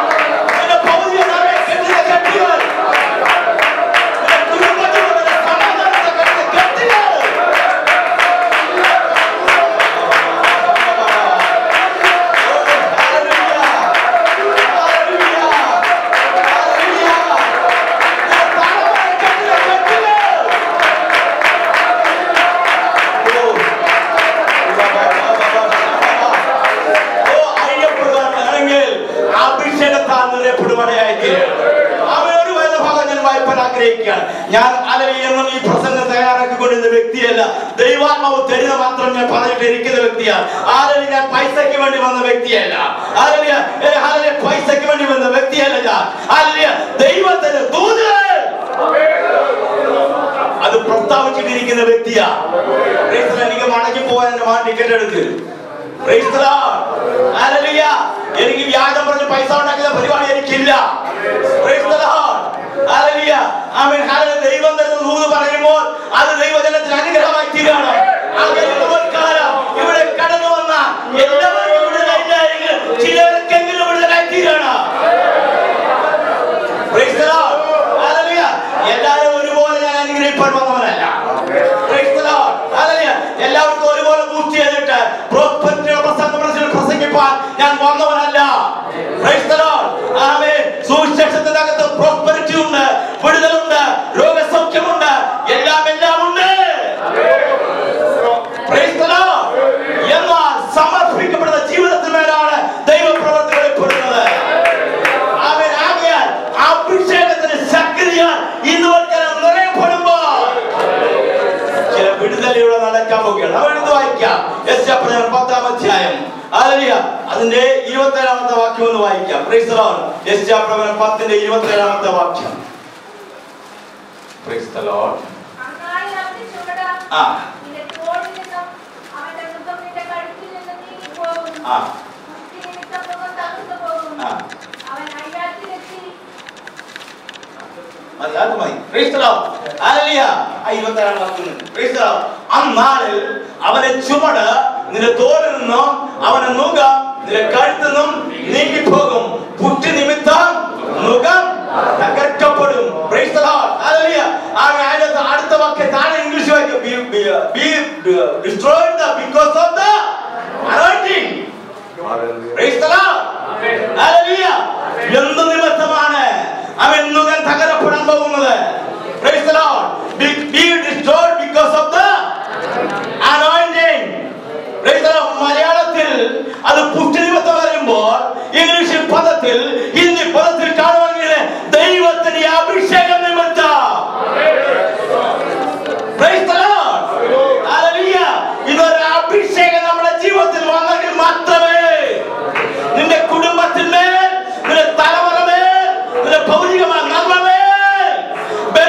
A: വ്യക്തിയാണ് ഞാൻ അലവിയെന്നും ഈ പ്രസംഗം തയ്യാറാക്കിക്കൊണ്ടിരുന്ന വ്യക്തിയല്ല ദൈവാത്മാവ് തരുന്ന മാത്രം ഞാൻ പറഞ്ഞിട്ട് ഇരിക്കുന്ന വ്യക്തിയാണ് ആരലി ഞാൻ പൈസയ്ക്ക് വേണ്ടി വന്ന വ്യക്തിയല്ല ആരലിയ ആരലിയ പൈസയ്ക്ക് വേണ്ടി വന്ന വ്യക്തിയല്ല ഞാൻ ആരലിയ ദൈവത്തിന് ദൂതൻ അത് പ്രസ്താവിച്ചിട്ടിരിക്കുന്ന വ്യക്തിയാ Praise the Lord. എനിക്ക് മടങ്ങി പോകാൻ എന്റെ മാ ടിക്കറ്റ് എടുക്ക് Praise the Lord. Hallelujah. എനിക്ക് വ്യാജം പറഞ്ഞ് പൈസ ഉണ്ടാക്കുന്ന പരിപാടി എനിക്കില്ല Praise the Lord. Hallelujah. Amen. Hallelujah. ദൈവം തരുന്ന ദൂത് പറയുമ്പോൾ അത് ദൈവജനത്തിന് അനുഗ്രഹമായി തീരുകയാണ് അങ്ങനെ കാലം ഇവിടെ കടന്നു വന്ന എല്ലാവർക്കും വിടുതലായില്ലെങ്കിൽ ചിലർക്കെങ്കിലും വിടുതലായി തീരുകയാണ് Praise the Lord. Hallelujah. എല്ലാവരും ഒരുപോലെ ഞാൻ അനുഗ്രഹിപ്പാൻ വന്നവനല്ല Praise the Lord. Hallelujah. എല്ലാവർക്കും ഒരുപോലെ ബൂസ്റ്റ് ചെയ്തിട്ട് പ്രോസ്പെരിറ്റിയുടെ പ്രസംഗം മനസ്സിൽ പ്രസംഗിപ്പാൻ ഞാൻ വന്നവനല്ല Praise the Lord. Amen. സുവിശേഷത്തിനകത്ത് പ്രോസ്പെരിറ്റി ഉണ്ട് വിടുതലുണ്ട് രോഗസൗഖ്യമുണ്ട് എല്ലാം എല്ലാം ഉണ്ട് Praise the Lord. എന്നാൽ സമർപ്പിക്കപ്പെടുന്ന ജീവിതത്തിന്മേലാണ് ദൈവപ്രവർത്തി വെളിപ്പെടുന്നത് അവൻ ആകയാൽ അഭിഷേകത്തിന് ശക്തിയാൽ ഇന്ന് വൽക്കരം നിറയപ്പെടുമ്പോൾ ചില വിടുതലയുടെ നടക്കാൻ പോകുകയാണ് അവൻ ഇത് വായിക്കാം എസ് പ്രചാരം പത്താം അധ്യായം ആലലിയ അതിന്റെ ഇരുപത്തേഴാമത്തെ വാക്യം ഒന്ന് വായിക്കാം Praise the Lord. എസ് പ്രവചനം പത്തിന്റെ ഇരുപത്തേഴാമത്തെ വാക്യം Praise the Lord.
C: അന്നായി അവന്റെ ചുവട്
A: ആ.
C: നിന്റെ തോളിൽ നിന്നും അവന്റെ മുഖം നിന്റെ കഴുത്തിൽ നിന്നും നീങ്ങിപ്പോകുന്നു.
A: ആ.
C: മുഷ്ടി നിമിത്തം മുഖം തകർന്നു പോകുന്നു.
A: ആ.
C: അവൻ അയ്യാത്തിലെത്തി
A: മതി, അത് മതി. Praise the Lord. Hallelujah. ആ ഇരുപത്തേഴാം വാക്യം. Praise the Lord. അന്നാളിൽ അവന്റെ ചുമട് നിന്റെ തോളിൽ നിന്നും അവന്റെ മുഖം നിന്റെ കഴുത്തിൽ നിന്നും നീങ്ങിപ്പോകും പുറ്റി നിമിത്തം മുഖം തകർക്കപ്പെടും Praise the Lord. Hallelujah. ആ അതിനകത്ത് അടുത്ത വാക്യം താഴെ ഇംഗ്ലീഷ് വായിക്കും Be- be- be destroyed the because of the anointing. Praise the Lord. Hallelujah. എന്ത് നിമിത്തമാണ് അവൻ മുഖം തകരപ്പെടാൻ പോകുന്നത് Praise the Lord. Be, be destroyed because of the anointing. Praise the Lord. മലയാളത്തിൽ അത് പുഷ്ടി നിമിത്തം വരുമ്പോൾ ഇംഗ്ലീഷ് പദത്തിൽ ഹിന്ദി പദത്തിൽ കാണുവാണെങ്കിൽ ദൈവത്തിന്റെ അഭിഷേകം നിമിത്തം Praise the Lord. Hallelujah. ഇതൊരു അഭിഷേകം നമ്മുടെ ജീവിതത്തിൽ വന്നെങ്കിൽ മാത്രമേ നിന്റെ കുടുംബത്തിന്മേൽ നിന്റെ തലമുറമേൽ നിന്റെ ഭൗതികമായ നന്മമേൽ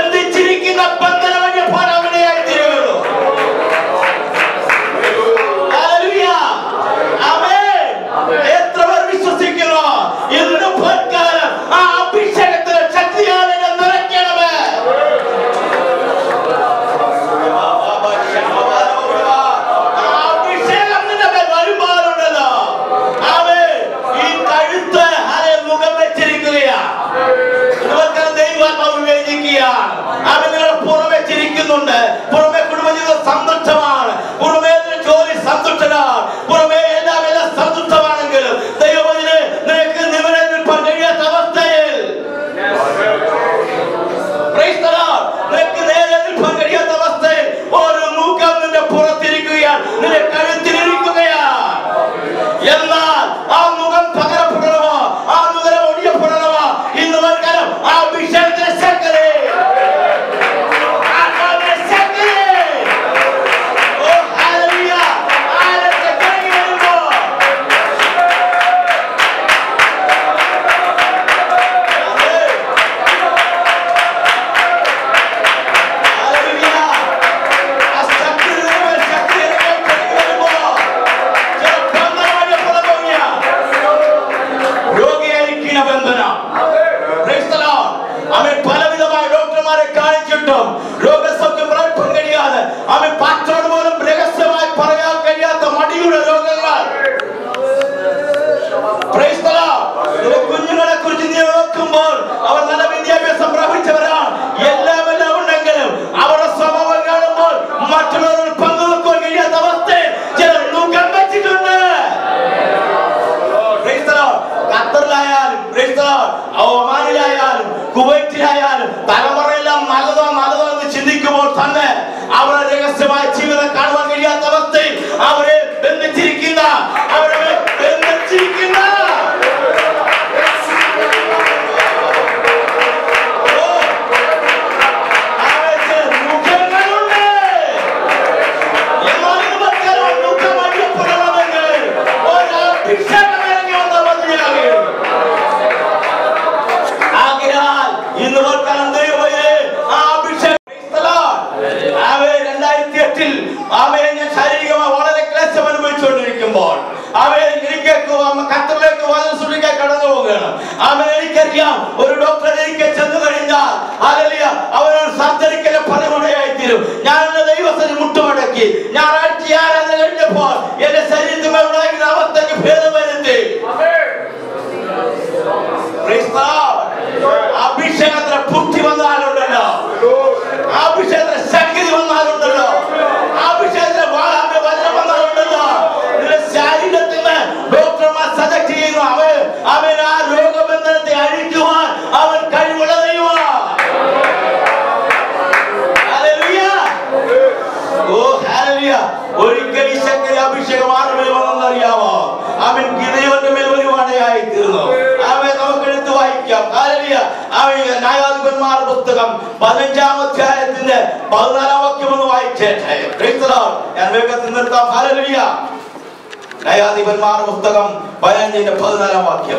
A: ഒരിക്കൽ ഈ ശക്തി അഭിഷേകം ആരുടെ മേൽ വന്നെന്നറിയാമോ അവൻ ഗിതയോന്റെ മേൽ വരുവാണയായി തീർന്നു അവൻ നമുക്ക് എടുത്ത് വായിക്കാം ഹല്ലേലൂയ. അവൻ ന്യായാധിപന്മാർ പുസ്തകം പതിനഞ്ചാം അധ്യായത്തിന്റെ പതിനാലാം വാക്യം ഒന്ന് വായിച്ചേട്ടെ Praise the Lord. ഞാൻ വേഗത്തിൽ നിർത്താം ഹല്ലേലൂയ. ന്യായാധിപന്മാർ പുസ്തകം പതിനഞ്ചിന്റെ പതിനാലാം വാക്യം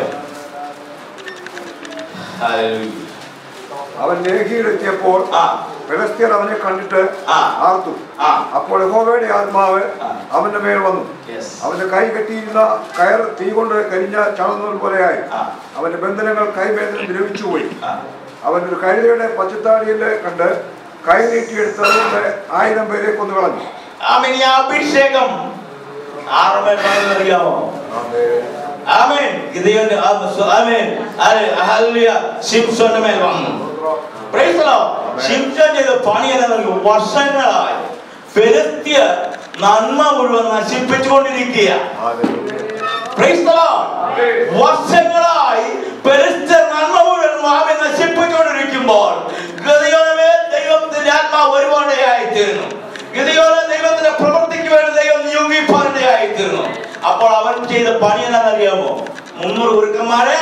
A: ഹല്ലേലൂയ.
D: അവൻ ലേഖിയിലെത്തിയപ്പോൾ
A: ആ
D: ഫിലിസ്തീർ അവനെ കണ്ടിട്ട്
A: ആ.
D: ആർത്തു
A: ആ
D: അപ്പോൾ യഹോവയുടെ ആത്മാവ്
A: ആ.
D: അവന്റെ മേൽ വന്നു
A: യെസ്
D: അവന്റെ കൈ കെട്ടിയിരുന്ന കയർ തീ കൊണ്ട് കരിഞ്ഞ ചണനൂൽ പോലെയായി
A: ആ.
D: അവന്റെ ബന്ധനങ്ങൾ കൈമേൽ ദ്രവിച്ചുപോയി
A: ആ
D: അവൻ ഒരു കഴുതയുടെ പച്ചത്താടിയിൽ കണ്ട് കൈ നീട്ടിയെടുത്ത് അതുകൊണ്ട് ആയിരം പേരെ കൊന്നുകളഞ്ഞു
A: ആമേൻ ഈ അഭിഷേകം ആറുമേൽ അറിയാമോ ആമേൻ ഗിദെയോന്റെ ആ- ആമേൻ ഹല്ലെ- ഹല്ലേലൂയ ശിംശോന്റെ മേൽ വന്നു Praise the Lord. ശിംശോൻ ചെയ്ത പണി എന്താണെന്ന് വർഷങ്ങളായി ഫെലിസ്തീയ നന്മ മുഴുവൻ നശിപ്പിച്ചുകൊണ്ടിരിക്കുക Praise the Lord. വർഷങ്ങളായി ഫെലിസ്തീയ നന്മ മുഴുവൻ മാമി നശിപ്പിച്ചുകൊണ്ടിരിക്കുമ്പോൾ ഗിദെയോനെ ദൈവത്തിന്റെ ആത്മാവ് ഒരുപാടെയായി തീർന്നു ഗിദെയോനെ ദൈവത്തിന്റെ പ്രവൃത്തിക്ക് വേണ്ടി ദൈവം നിയോഗിപ്പാനിടയായി തീർന്നു അപ്പോൾ അവൻ ചെയ്ത പണി എന്താണെന്നറിയാമോ മുന്നൂറ് ഗുരുക്കന്മാരെ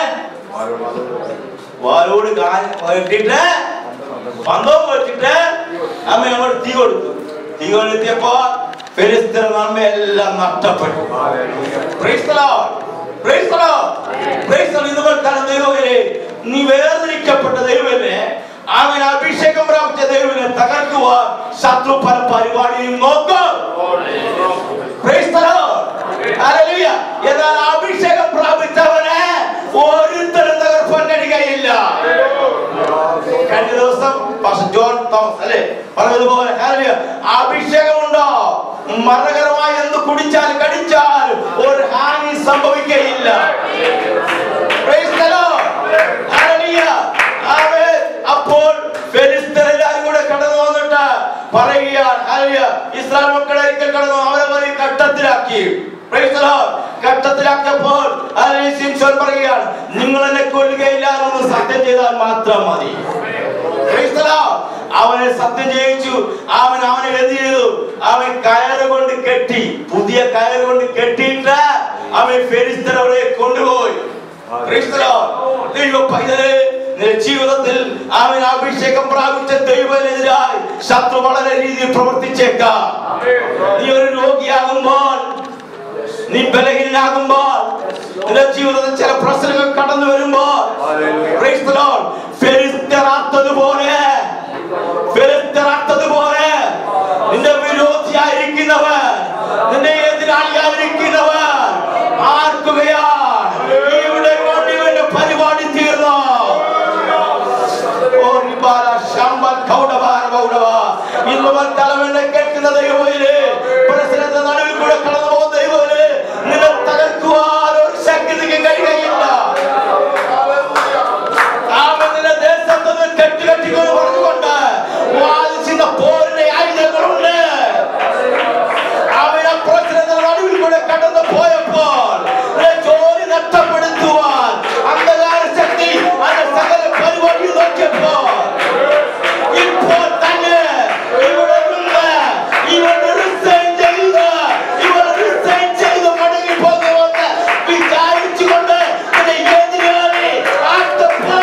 A: വാലോട് ഇട്ടിട്ട് പന്തവും വെച്ചിട്ട് അമ്മ അങ്ങോട്ട് തീ കൊടുത്തു തീ കൊളുത്തിയപ്പോ ഫെലിസ്തീന നന്മയെല്ലാം നഷ്ടപ്പെട്ടു Praise the Lord. Praise the Lord. Praise the Lord. ഇതുപോലത്താണ് ദൈവമേ നീ വേർതിരിക്കപ്പെട്ട ദൈവമേ അവൻ അഭിഷേകം പ്രാപിച്ച ദൈവനെ തകർക്കുവാൻ ശത്രു പല പരിപാടിയും നോക്കും Praise the Lord. Hallelujah. എന്നാൽ അഭിഷേകം പ്രാപിച്ചവനെ ഒരുത്തരും തകർപ്പാൻ കഴിയുകയില്ല കഴിഞ്ഞ ദിവസം പാസ്റ്റർ ജോൺ തോമസ് അല്ലേ പറഞ്ഞതുപോലെ ഹല്ലേലൂയ. അഭിഷേകമുണ്ടോ മരണകരമായ എന്ത് കുടിച്ചാൽ കടിച്ചാൽ ഒരു ഹാനി സംഭവിക്കുകയില്ല Praise the Lord. Hallelujah. ആമേൻ. അപ്പോൾ ഫെലിസ്തരെല്ലാരും കൂടെ കടന്നു വന്നിട്ട് പറയുകയാണ് ഹല്ലേലൂയ. ഇസ്രായേൽ മക്കളെ ഒരിക്കൽ കടന്നു അവരെ വലിയ കട്ടത്തിലാക്കി Praise the Lord. കട്ടത്തിലാക്കിയപ്പോൾ ഹല്ലേലൂയ, ശിംശോൻ പറയുകയാണ് നിങ്ങൾ എന്നെ കൊല്ലുകയില്ല എന്ന് സത്യം ചെയ്താൽ മാത്രം മതി Praise the Lord. അവനെ സത്യം ചെയ്യിച്ചു അവൻ അവനെ എന്ത് ചെയ്തു അവൻ കയറ് കൊണ്ട് കെട്ടി പുതിയ കയറ് കൊണ്ട് കെട്ടിയിട്ട് അവൻ ഫെരിസ്തർ അവിടെ കൊണ്ടുപോയി Praise the Lord. ദൈവ പൈതലേ നിന്റെ ജീവിതത്തിൽ അവൻ അഭിഷേകം പ്രാപിച്ച ദൈവത്തിനെതിരായി ശത്രു വളരെ രീതിയിൽ പ്രവർത്തിച്ചേക്കാം നീ ഒരു രോഗിയാകുമ്പോൾ നീ ബലഹീനാകുമ്പോൾ നിന്റെ ജീവിതത്തിൽ ചില പ്രശ്നങ്ങൾ കടന്നു വരുമ്പോൾ Praise the Lord. ഫെലിസ്തരാത്തതുപോലെ ഫെലിസ്തരാത്തതുപോലെ നിന്റെ വിരോധിയായിരിക്കുന്നവൻ നിന്റെ എതിരാളിയായിരിക്കുന്നവൻ ആർക്കുകയാണ് ഇവിടെ കൊണ്ട് ഇവന്റെ പരിപാടി തീർന്നോ ഓ നിബാല ശമ്പൽ കൗഡവാര കൗഡവ ഇന്നുവൻ തലവെണ്ണ കേൾക്കുന്ന ദൈവമയില് പ്രശ്നത്തെ നടുവിൽ കൂടെ കടന്നു പോകുന്ന ദൈവമയില് നിന്നെ തകർക്കുവാൻ ഒരു ശക്തിക്ക് കഴിയുകയില്ല അവൻ നിന്നെ ദേശത്ത് നിന്ന് കെട്ടുകെട്ടിക്കൊണ്ട് പറഞ്ഞുകൊണ്ട് വാദിച്ചിരുന്ന പോരിന്റെ ആയുധങ്ങളുണ്ട് അവൻ ആ പ്രശ്നത്തിന്റെ നടുവിൽ കൂടെ കടന്നു പോയപ്പോൾ നിന്നെ ജോലി നഷ്ടപ്പെടുത്തുവാൻ അന്ധകാര ശക്തി അതിന്റെ സകല പരിപാടി നോക്കിയപ്പോൾ ഇപ്പോൾ തന്നെ ഇവിടെ നിന്ന് ഇവൻ റിസൈൻ ചെയ്ത് ഇവൻ റിസൈൻ ചെയ്ത് മടങ്ങി പോകുമെന്ന് വിചാരിച്ചുകൊണ്ട് നിന്റെ എതിരാളി ആട്ടപ്പോ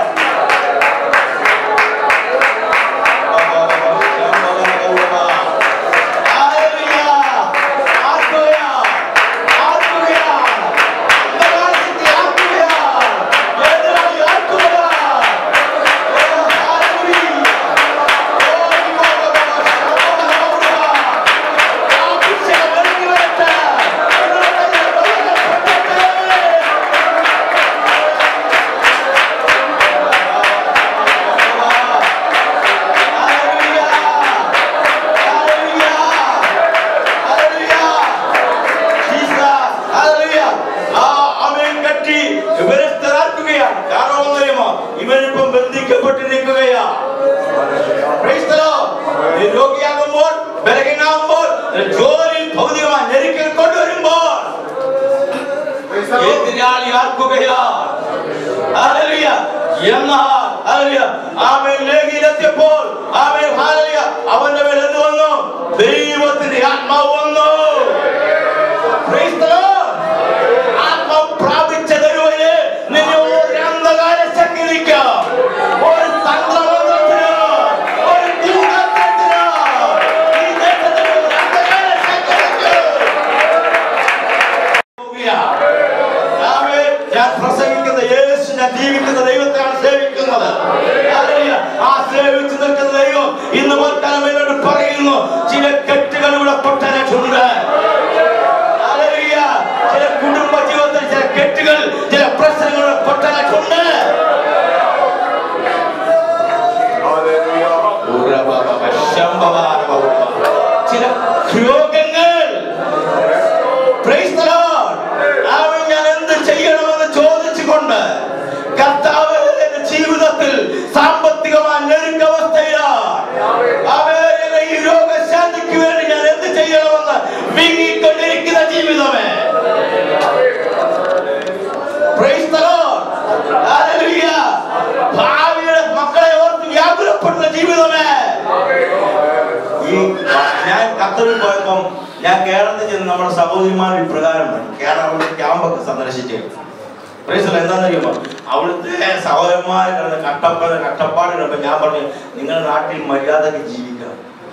A: ഇവനിപ്പം ബന്ധിക്കപ്പെട്ട് നിൽക്കുകയാ Praise the Lord. നീ രോഗിയാകുമ്പോൾ ബലഹീനാകുമ്പോൾ ജോലി ഭൗതികമായി ഞെരുക്കൽ കൊണ്ടുവരുമ്പോൾ എതിരാളി ആർക്കുകയാണ് ഹല്ലേലൂയ. എന്നാൽ ഹല്ലേലൂയ, ആമേൻ ലേഖയിലെത്തിയപ്പോൾ ആമേൻ ഹല്ലേലൂയ, അവന്റെ മേൽ എന്ത് വന്നു ദൈവത്തിന്റെ ആത്മാവ് വന്നു ജീവിതമേ ഈ ഞാൻ ഖത്തറിൽ പോയപ്പം ഞാൻ കേരളത്തിൽ ചെന്ന് നമ്മുടെ സഹോദരിമാർ ഇപ്രകാരം പറഞ്ഞു കേരളം ക്യാമ്പൊക്കെ സന്ദർശിച്ച് പ്രൈസല്ല എന്താണെന്നറിയുമോ അവിടുത്തെ സഹോദരന്മാർ കിടന്ന് കട്ടപ്പാട് കട്ടപ്പാട് കിടന്നപ്പോ ഞാൻ പറഞ്ഞു നിങ്ങളുടെ നാട്ടിൽ മര്യാദക്ക് ജീവിക്കണം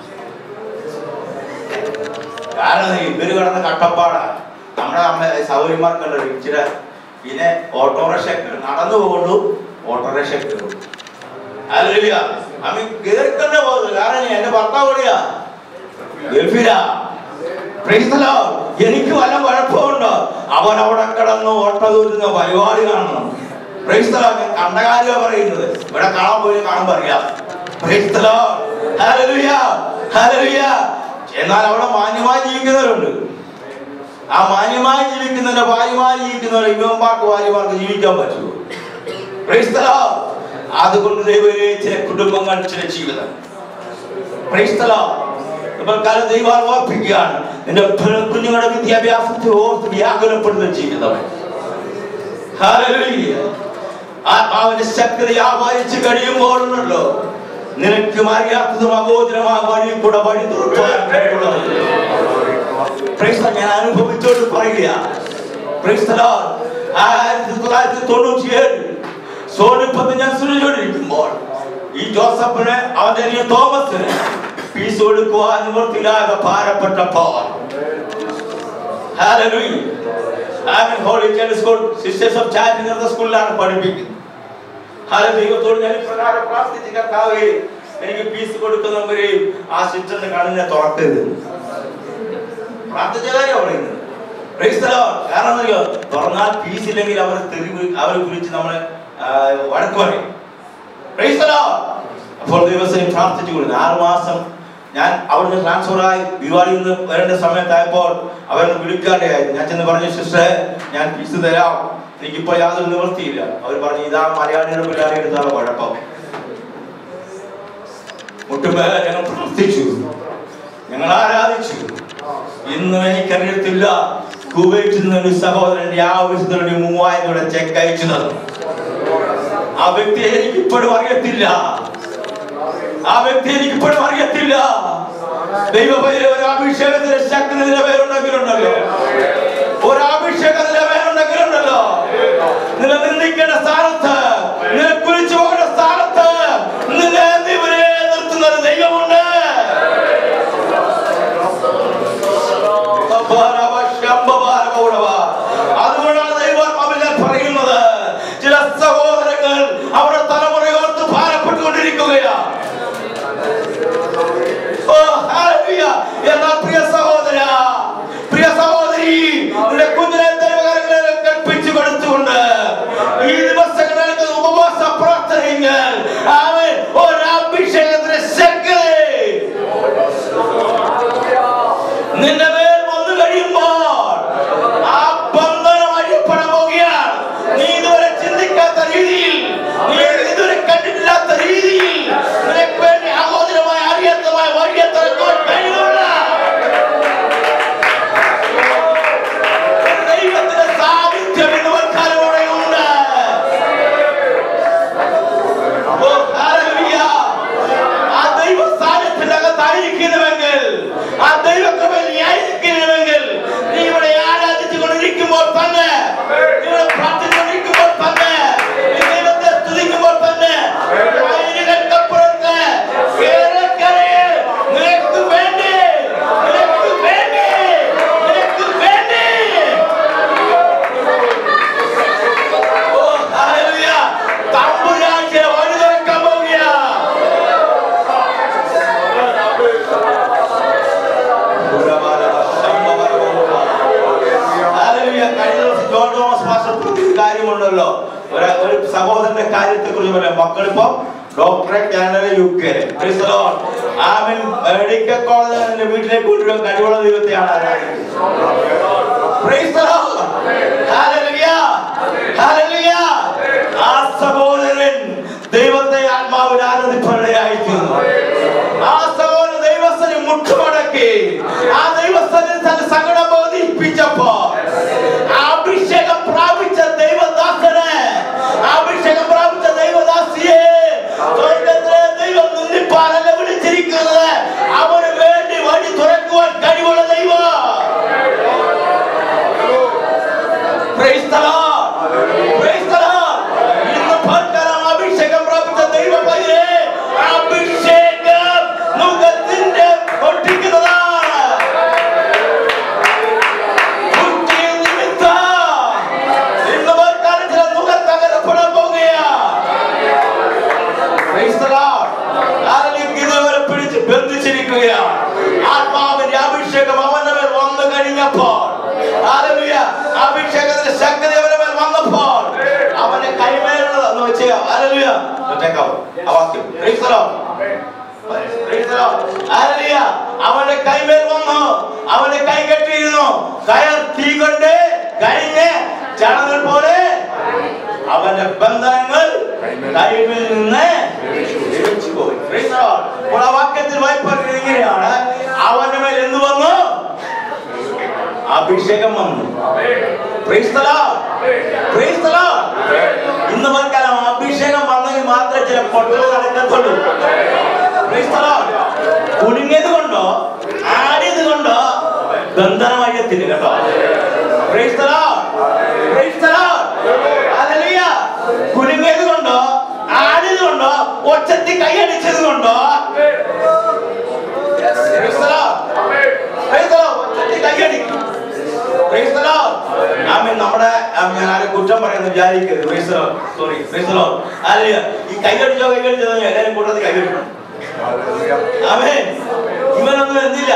A: കാരണം ഇവര് കിടന്ന കട്ടപ്പാടാ നമ്മുടെ അമ്മ സൗകര്യമാർക്കുള്ള ഇച്ചിരി പിന്നെ ഓട്ടോറിക്ഷ നടന്നു പോകുന്നു ഓട്ടോറിക്ഷ കയറും അല്ല അമ്മ കേൾക്കണ്ട പോകുന്നു കാരണം എന്റെ ഭർത്താവ് എവിടെയാ ഗൾഫിലാ Praise the Lord. എനിക്ക് വല്ല കുഴപ്പമുണ്ടോ അവൻ അവിടെ കിടന്ന് ഓട്ടതൂരുന്ന പരിപാടി കാണണം Praise the Lord. ഞാൻ കണ്ട കാര്യമാണ് പറയുന്നത് ഇവിടെ കാണാൻ പോയി കാണുമ്പോ അറിയാം Praise the Lord. Hallelujah. Hallelujah. എന്നാൽ അവിടെ മാന്യമായി ജീവിക്കുന്നവരുണ്ട് ആ മാന്യമായി ജീവിക്കുന്നവരുടെ ഭാര്യമാർ ജീവിക്കുന്നവരെ ഇവന്മാർക്ക് ഭാര്യമാർക്ക് ജീവിക്കാൻ പറ്റുമോ Praise the Lord. അതുകൊണ്ട് ദൈവമേ ചില കുടുംബങ്ങൾ ചില ജീവിതം Praise the Lord. ഇപ്പോൾ കാലം ദൈവം ഓർപ്പിക്കുകയാണ് നിന്റെ പി- കുഞ്ഞുങ്ങളുടെ വിദ്യാഭ്യാസത്തെ ഓർത്ത് വ്യാകുലപ്പെടുന്ന ജീവിതം Hallelujah. ആത്മാവിന്റെ ശക്തി വ്യാപാരിച്ച് കഴിയുമ്പോഴുണ്ടല്ലോ നിനക്ക് അറിയാത്തതും അഗോചരമായ വഴി കൂടെ വഴി തുറക്കാൻ കഴിവുള്ളത് Praise the Lord. ഞാൻ അനുഭവിച്ചോണ്ട് പറയുക Praise the Lord. ആയിരത്തി തൊള്ളായിരത്തി തൊണ്ണൂറ്റിയേഴ് സോണിപ്പത്ത് ഞാൻ സുരജോടിരിക്കുമ്പോൾ ഈ ജോസഫിന് അവന്റെ അനിയൻ തോമസിന് പീസ് കൊടുക്കുവാൻ നിവൃത്തിയില്ലാതെ ഭാരപ്പെട്ടപ്പോൾ Hallelujah. Amen. Holy Church School, Sisters of Charity എന്ന സ്കൂളിലാണ് പഠിപ്പിക്കുന്നത് ഹാല ദൈവത്തോട് ഞാൻ ഇപ്രകാരം പ്രാർത്ഥിച്ച് കർത്താവേ എനിക്ക് പീസ് കൊടുക്കുന്നവരെയും ആ സിസ്റ്ററിന്റെ കണ്ണിനെ തുറക്കരുത് പ്രാർത്ഥിച്ച കാര്യം പറയുന്നത് Praise the Lord. കാരണം എന്നറിയോ തുറന്നാൽ പീസ് ഇല്ലെങ്കിൽ അവരെ തെരുവ് അവരെ കുറിച്ച് നമ്മളെ ആ, വഴക്ക് പറയും Praise the Lord. അപ്പോൾ ദിവസം പ്രാർത്ഥിച്ചു കൊടുക്കുന്നു ആറ് മാസം ഞാൻ അവിടുന്ന് ട്രാൻസ്ഫറായി വിവാടിയിൽ നിന്ന് വരേണ്ട സമയത്തായപ്പോൾ അവൻ വിളിക്കാണ്ടായി ഞാൻ ചെന്ന് പറഞ്ഞു സിസ്റ്ററെ ഞാൻ ഫീസ് തരാം എനിക്കിപ്പോ യാതൊരു നിവൃത്തിയില്ല അവർ പറഞ്ഞു ഇതാ മലയാളിയുടെ പിള്ളേരെ എടുത്താണ് കുഴപ്പം മുട്ടുമേലെ ഞങ്ങൾ പ്രാർത്ഥിച്ചു ഞങ്ങൾ ആരാധിച്ചു ഇന്നും എനിക്കറിയത്തില്ല കുവൈറ്റിൽ നിന്ന് ഒരു സഹോദരന്റെ ആവശ്യത്തിന് വേണ്ടി മൂവായിരം രൂപയുടെ ചെക്ക് അയച്ചു തന്നു ആ വ്യക്തിയെ എനിക്ക് ഇപ്പോഴും അറിയത്തില്ല ആ വ്യക്തി എനിക്ക് ഇപ്പോഴും അറിയത്തില്ല ദൈവപൈര ഒരു അഭിഷേകത്തിന്റെ ശക്തി നിന്റെ പേരുണ്ടെങ്കിലുണ്ടല്ലോ ഒരു അഭിഷേകത്തിന്റെ പേരുണ്ടെങ്കിലുണ്ടല്ലോ നിന്നെ നിന്ദിക്കേണ്ട സ്ഥാനത്ത് നിന്നെ കുറിച്ചു പോകേണ്ട സ്ഥാനത്ത് നിന്നെ ഇവരെ നിർത്തുന്ന ഒരു ദൈവമുണ്ട് അതുകൊണ്ടാണ് ദൈവാത്മാവിൽ ഞാൻ പറയുന്നത് ചില സഹോദരങ്ങൾ അവരുടെ തലമുറയോർത്ത് ഭാരപ്പെട്ടുകൊണ്ടിരിക്കുകയാണ് ഓ, ഹല്ലേലൂയ. എന്നാൽ പ്രിയ സഹോദര പ്രിയ സഹോദരി നിന്റെ കുഞ്ഞിനെ ദൈവകരങ്ങളെ കൽപ്പിച്ചു കൊടുത്തുകൊണ്ട് ഈ ദിവസങ്ങളിൽ ഉപവാസ പ്രാർത്ഥനകൾ അവൻ ഒരു അഭിഷേകത്തിന് ശക്തി നിന്റെ മേൽ വന്നു കഴിയുമ്പോൾ ആ ബന്ധനം അഴിയപ്പെടാൻ പോകുകയാണ് നീ ഇതുവരെ ചിന്തിക്കാത്ത രീതിയിൽ നീ ഇതുവരെ കണ്ടിട്ടില്ലാത്ത രീതിയിൽ നിനക്ക് വേണ്ടി ആഗോചരമായ അറിയാത്തമായ വഴിയെ തുറക്കുവാൻ കഴിവുള്ള ഒരു ദൈവത്തിന്റെ സാന്നിധ്യം ഇന്ന് വൽക്കാലമുടെയുണ്ട് ഓ, ഹല്ലേലൂയ. ആ ദൈവ സ്ഥാനത്തിന്റെ അകത്തായിരിക്കണമെങ്കിൽ ആ ദൈവകൃപയിൽ നീ ആയിരിക്കണമെങ്കിൽ നീ ഇവിടെ ആരാധിച്ചു കൊണ്ടിരിക്കുമ്പോൾ തന്നെ നീ ഇവിടെ പ്രാർത്ഥിച്ചുകൊണ്ടിരിക്കുമ്പോൾ തന്നെ നീ ദൈവത്തെ സ്തുതിക്കുമ്പോൾ തന്നെ ആയിരങ്ങൾക്കപ്പുറത്ത് കേരളക്കരയിൽ നിനക്ക് വേണ്ടി നിനക്ക് വേണ്ടി നിനക്ക് വേണ്ടി ഓ ഹല്ലേലൂയ തമ്പുരാൻ ചില വഴി തുറക്കാൻ പോവുകയാണ് ഹല്ലേലൂയ. കഴിഞ്ഞ ദിവസം ജോൺ തോമസ് മാസ്റ്റർ പറഞ്ഞൊരു കാര്യമുണ്ടല്ലോ ഒരു ഒരു സഹോദരന്റെ കാര്യത്തെ കുറിച്ച് പറയാം മക്കളിപ്പോ ഡോക്ടറെ കാനഡ യു കെ ആമൻ മെഡിക്കൽ കോളേജിൽ വീട്ടിലേക്ക് കൊണ്ടുവരാൻ കഴിവുള്ള ദൈവത്തെയാണ് ആരാധിക്കുന്നത് Praise the Lord. Hallelujah. Hallelujah. ആ സഹോദരൻ ദൈവത്തെ ആത്മാവിൽ ആരാധിപ്പടയായിരിക്കുന്നു ആ സഹോദരൻ ദൈവസ്ഥനെ മുട്ടുമടക്കി ആ ദൈവസ്ഥനെ തന്റെ സങ്കടം ബോധിപ്പിച്ചപ്പോ ആ അഭിഷേകം പ്രാപിച്ച ദൈവദാസനെ ആ അഭിഷേകം പ്രാപിച്ച ദൈവദാസിയെ സ്വർഗ്ഗത്തിലെ ദൈവം നിന്ദിപ്പാൻ പ്രാപിച്ചിരിക്കുകയാണ് ആത്മാവിന്റെ അഭിഷേകം അവന്റെ മേൽ വന്നു കഴിഞ്ഞപ്പോൾ ഹല്ലേലൂയ അഭിഷേകത്തിന്റെ ശക്തി അവന്റെ മേൽ വന്നപ്പോൾ അവന്റെ കൈമേലുള്ളത് എന്ന് വെച്ച് ഹല്ലേലൂയ ഒറ്റക്കാവും ആ വാക്യം Praise the Lord. Praise the Lord. Hallelujah. അവന്റെ കൈമേൽ വന്നു അവന്റെ കൈ കെട്ടിയിരുന്നു കയർ തീ കൊണ്ട് കഴിഞ്ഞ് ചടങ്ങൾ പോലെ അവന്റെ ബന്ധനങ്ങൾ കൈമേൽ നിന്ന് വിരമിച്ചു പോയി Praise the Lord. അപ്പോൾ ആ വാക്യത്തിൽ വായ്പ ഇങ്ങനെയാണ് അവന്റെ മേൽ എന്ത് വന്നു അഭിഷേകം വന്നു Praise the Lord. Praise the Lord. ഇന്ന് പൽക്കാലം അഭിഷേകം വന്നെങ്കിൽ മാത്രമേ ചില പൊട്ടൽ നടക്കത്തുള്ളൂ Praise the Lord. കുടുങ്ങിയത് കൊണ്ടോ ആടിയത് കൊണ്ടോ ബന്ധനമായി എത്തില്ല കേട്ടോ Praise the Lord. Praise the Lord. Hallelujah. കുടുങ്ങിയത് കൊണ്ടോ ആടിയത് കൊണ്ടോ ഒച്ചത്തി കൈയടിച്ചത് കൊണ്ടോ Praise the Lord. Praise the Lord. ഒച്ചത്തി കൈയടിക്കും Praise the Lord. ആമേൻ. നമ്മുടെ ആമേൻ, ഞാൻ ആരും കുറ്റം പറയുന്നു വിചാരിക്കരുത് Praise the Lord. Sorry. Praise the Lord. Hallelujah. ഈ കൈയടിച്ചോ കൈയടിച്ചോ എന്ന് എല്ലാവരും കൂട്ടത്തിൽ കൈയടിക്കണം ആമേൻ. ഇവനൊന്നും എന്തില്ല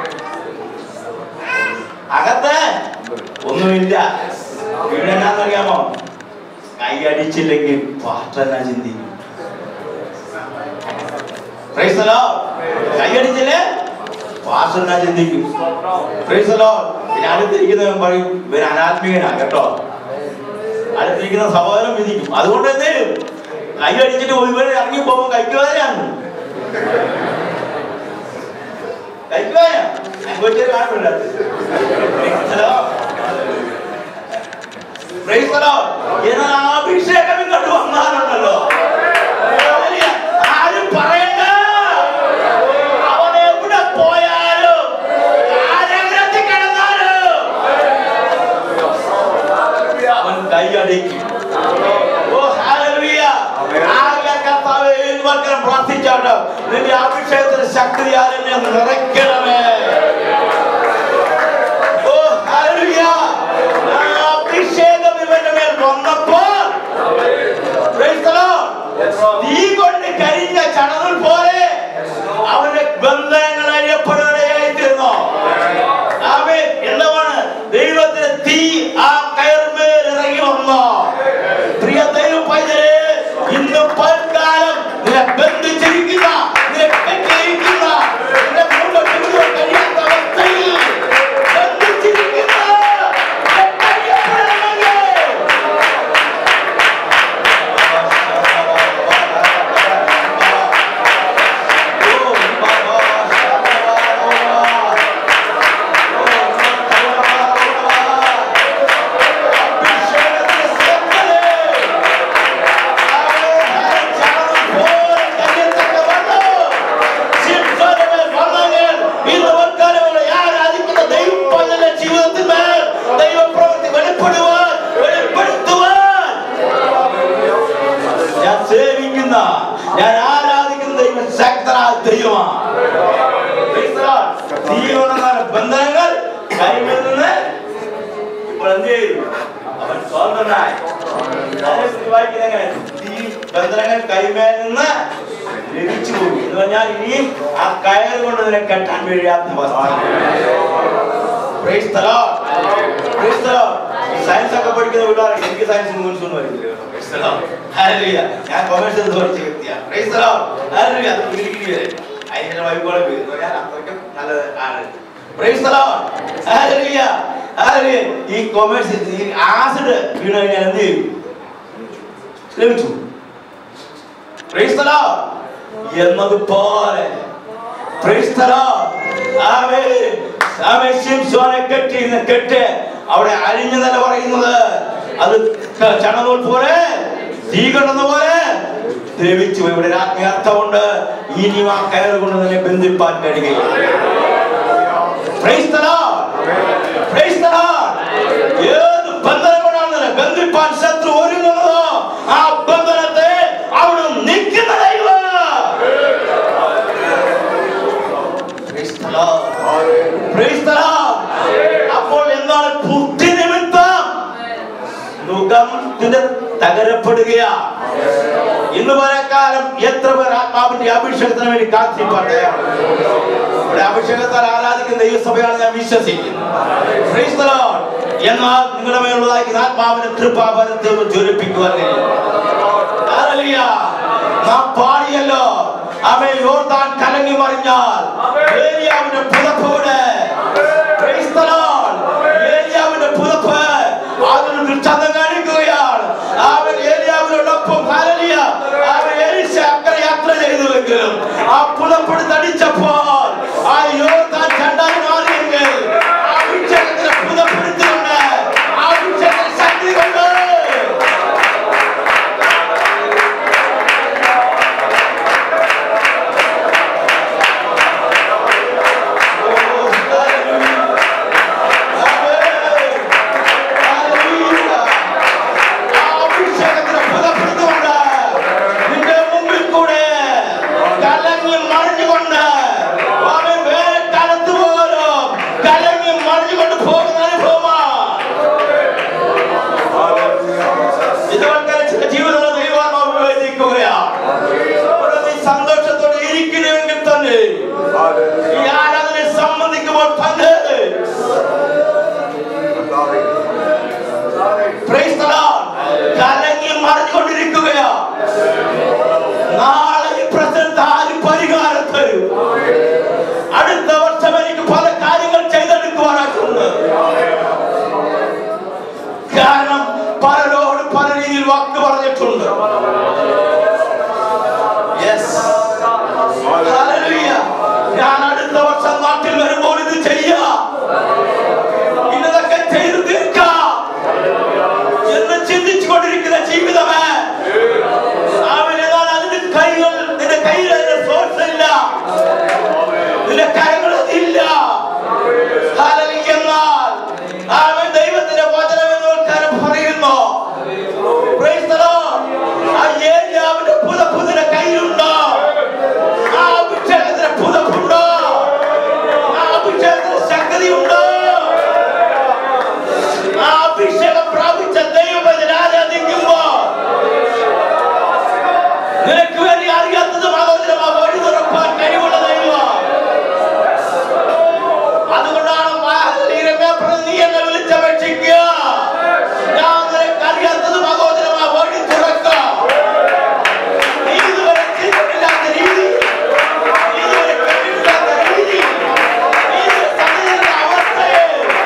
A: അകത്ത് ഒന്നുമില്ല ഇവിടെ എന്നാന്നറിയാമോ കൈയടിച്ചില്ലെങ്കിൽ പാട്ടന ചിന്തിക്കും Praise the Lord. കൈയടിച്ചില്ലേ പാസ്റ്റർ ചിന്തിക്കും Praise the Lord. പിന്നെ അടുത്തിരിക്കുന്നവൻ പറയും ഇവൻ അനാത്മികനാ കേട്ടോ അടുത്തിരിക്കുന്ന സഹോദരൻ വിധിക്കും അതുകൊണ്ട് എന്ത് ചെയ്യും കൈ അടിച്ചിട്ട് ഇവർ ഇറങ്ങി പോകുമ്പോൾ കഴിക്കുവാനാണ് കഴിക്കുവാനാ കൊച്ചിൽ കാണുന്നില്ല Praise the Lord. എന്നാൽ ആ അഭിഷേകം ഇങ്ങോട്ട് വന്നാലുണ്ടല്ലോ Hallelujah. ആരും പറയണ്ട അവൻ എവിടെ പോയാലും ആരെങ്കിലും കിടന്നാലും അവൻ കൈയടിക്കും ഓ ഹല്ലേലൂയ ആകെ കർത്താവേ ഇവർക്കും പ്രാർത്ഥിച്ചാട്ടോ നിന്റെ അഭിഷേകത്തിന്റെ ശക്തിയാൽ എന്നെ നിറയ്ക്കണമേ ഓ ഹല്ലേലൂയ ആ അഭിഷേകം ഇവന്റെ മേൽ വന്നപ്പോൾ Praise the Lord. തീ കൊണ്ട് കരിഞ്ഞ ചണകൾ പോലെ അവന്റെ ബന്ധങ്ങൾ അഴിയപ്പെടുകയായിത്തീർന്നു ആമേൻ. എന്താണ് ദൈവത്തിന്റെ തീ ആ കയറുമേൽ ഇറങ്ങി വന്നു പ്രിയ ദൈവ പൈതലേ ഇന്ന് പൽക്കാലം നിന്നെ ബന്ധിച്ചിരിക്കുന്ന നിന്നെ കെട്ടിയിരിക്കുന്ന നിന്നെ മുന്നോട്ട് കൊണ്ടുപോകാൻ കഴിയാത്ത അവസ്ഥയിൽ ബന്ധിച്ചിരിക്കുന്ന കെട്ടഴിയപ്പെടണമെങ്കിൽ ഞാൻ സേവിക്കുന്ന ഞാൻ ആരാധിക്കുന്ന ദൈവം ശക്തനായ ദൈവമാണ് Praise the Lord. ദൈവമെന്ന ബന്ധനങ്ങൾ കൈമിൽ നിന്ന് ഇപ്പോൾ എന്ത് ചെയ്തു അവൻ സ്വതന്ത്രനായി അതിനെക്കുറിച്ച് വായിക്കുന്നത് എങ്ങനെ? ഈ ബന്ധനങ്ങൾ കൈമേൽ നിന്ന് ലഭിച്ചു പോയി എന്ന് പറഞ്ഞാൽ ഇനിയും ആ കയർ കൊണ്ട് ഇതിനെ കെട്ടാൻ കഴിയാത്ത അവസ്ഥ Praise the Lord. Praise the Lord. ഈ സയൻസ് ഒക്കെ പഠിക്കുന്ന പിള്ളേർ എനിക്ക് സയൻസ് മുൻസൂൺ വരില്ല കേട്ടോ. Praise the Lord. Hallelujah. ഞാൻ കൊമേഴ്സിൽ പഠിച്ച വ്യക്തിയാണ് Praise the Lord. Hallelujah. അത് ഡിഗ്രി വരെ അതിന്റെ വൈബോളെ പോയി എന്ന് പറഞ്ഞാൽ അത്രയ്ക്കും നല്ലത് ആണ് Praise the Lord. Hallelujah. Hallelujah. ഈ കൊമേഴ്സ് ഈ ആസിഡ് വീണ് കഴിഞ്ഞാൽ എന്ത് ചെയ്യും ലഭിച്ചു Praise the Lord. എന്നതുപോലെ Praise the Lord. ആമേൻ. ആമേൻ. ശിംശോനെ കെട്ടി ഇന്ന് കെട്ട് അവിടെ അരിഞ്ഞു തന്നെ പറയുന്നത് അത് ക- ചണനൂൽ പോലെ തീ കണ്ടെന്ന പോലെ ദ്രവിച്ചു പോയി. ഇവിടെ ഒരു ആത്മീയാർത്ഥമുണ്ട് ഇനിയും ആ കയറ് കൊണ്ട് തന്നെ ബന്ധിപ്പാൻ കഴിയുകയില്ല Praise the Lord. Praise the Lord. ഏത് ബന്ധനം കൊണ്ടാണ് നിന്നെ ബന്ധിപ്പാൻ ശത്രു ഒരുങ്ങുന്നതോ ആ ബന്ധനത്തെ അവിടെ നിൽക്കുന്ന ദൈവം Praise the Lord. Praise the Lord. അപ്പോൾ എന്താണ് ബുദ്ധി നിമിത്തം മുഖത്തിന്റെ തകരപ്പെടുകയാ ഇന്ന് പലക്കാലം എത്ര പേർ ആത്മാവിന്റെ അഭിഷേകത്തിന് വേണ്ടി കാത്തിരിപ്പട്ടെ ഇവിടെ അഭിഷേകത്താൽ ആരാധിക്കുന്ന ദൈവസഭയാണ് ഞാൻ വിശ്വസിക്കുന്നത് Praise the Lord. എന്നാൽ നിങ്ങളുടെ മേലുള്ളതായിരിക്കുന്ന ആത്മാവിന്റെ കൃപാപരത്തെ ഒന്ന് ജ്വലിപ്പിക്കുവാൻ കഴിയും Hallelujah. നാം പാടിയല്ലോ അവൻ യോർദാൻ കലങ്ങി മറിഞ്ഞാൽ ഏലിയാവിന്റെ പുതപ്പോടെ Praise the Lord. ഏലിയാവിന്റെ പുതപ്പ് അതിന് ദൃഷ്ടാന്തം കാണിക്കുകയാണ് അവൻ ഏലിയാവിനോടൊപ്പം ഹല്ലേലൂയ. അവൻ എലീശ അക്കരെ യാത്ര ചെയ്തുവെങ്കിലും ആ പുതപ്പെടുത്ത് അടിച്ചപ്പോൾ ആ യോർദാൻ ചണ്ടായി മാറിയെങ്കിൽ ആ അഭിഷേകത്തിന് പുതപ്പെടുത്തുകൊണ്ട് ആ അഭിഷേകത്തിന് ശക്തി കൊണ്ട് സന്തോഷത്തോടെ ഇരിക്കണമെങ്കിൽ തന്നെ ഈ ആരാധനയെ സംബന്ധിക്കുമ്പോൾ തന്നെ Praise the Lord. കലങ്ങി മറിഞ്ഞുകൊണ്ടിരിക്കുകയാ നാളെ ഈ പ്രശ്നത്തെ ആര് പരിഹാരം തരും അടുത്ത വർഷം എനിക്ക് പല കാര്യങ്ങൾ ചെയ്തെടുക്കുവാനായിട്ടുണ്ട് കാരണം പലരോട് പല രീതിയിൽ വാക്ക് പറഞ്ഞിട്ടുണ്ട് Yes. Hallelujah. ഞാൻ അടുത്ത വർഷം നാട്ടിൽ വരുമ്പോൾ ഇത് ചെയ്യാം ഇന്നതൊക്കെ ചെയ്തു തീർക്കാം എന്ന് ചിന്തിച്ചു കൊണ്ടിരിക്കുന്ന ജീവിതമേ അവൻ ഏതാണ് അതിന്റെ കൈകൾ നിന്റെ കയ്യിൽ അതിന്റെ സോഴ്സ് ഇല്ല നിന്റെ കൈകൾ ഇല്ല Hallelujah. എന്നാൽ അവൻ ദൈവത്തിന്റെ വചനം എന്ന് ആൾക്കാര് പറയുന്നു Praise the Lord. ആ ഏലിയാവിന്റെ പുതപ്പ് നിന്റെ കയ്യിലുണ്ടോ ആ അഭിഷേകത്തിന്റെ പുതപ്പുണ്ടോ ആ അഭിഷേകത്തിന് ശക്തിയുണ്ടോ ആ അഭിഷേകം പ്രാപിച്ച ദൈവം ആരാധിക്കുമ്പോ നിനക്ക് വേണ്ടി അറിയാത്തതും ആലോചനമാ വഴി തുറപ്പാൻ കഴിവുള്ള ദൈവം അതുകൊണ്ടാണ് മാഹലീരമേ പറഞ്ഞ് നീ എന്നെ വിളിച്ചപേക്ഷിക്കുക ഞാൻ നിനക്ക് അറിയാത്തതും ആലോചനമാ വഴി തുറക്കാം നീ ഇതുവരെ ചെയ്തിട്ടില്ലാത്ത രീതി നീ ഇതുവരെ കേട്ടിട്ടില്ലാത്ത രീതി നീ ഇതുവരെ സമ്മതിച്ചിരുന്ന അവസ്ഥയെ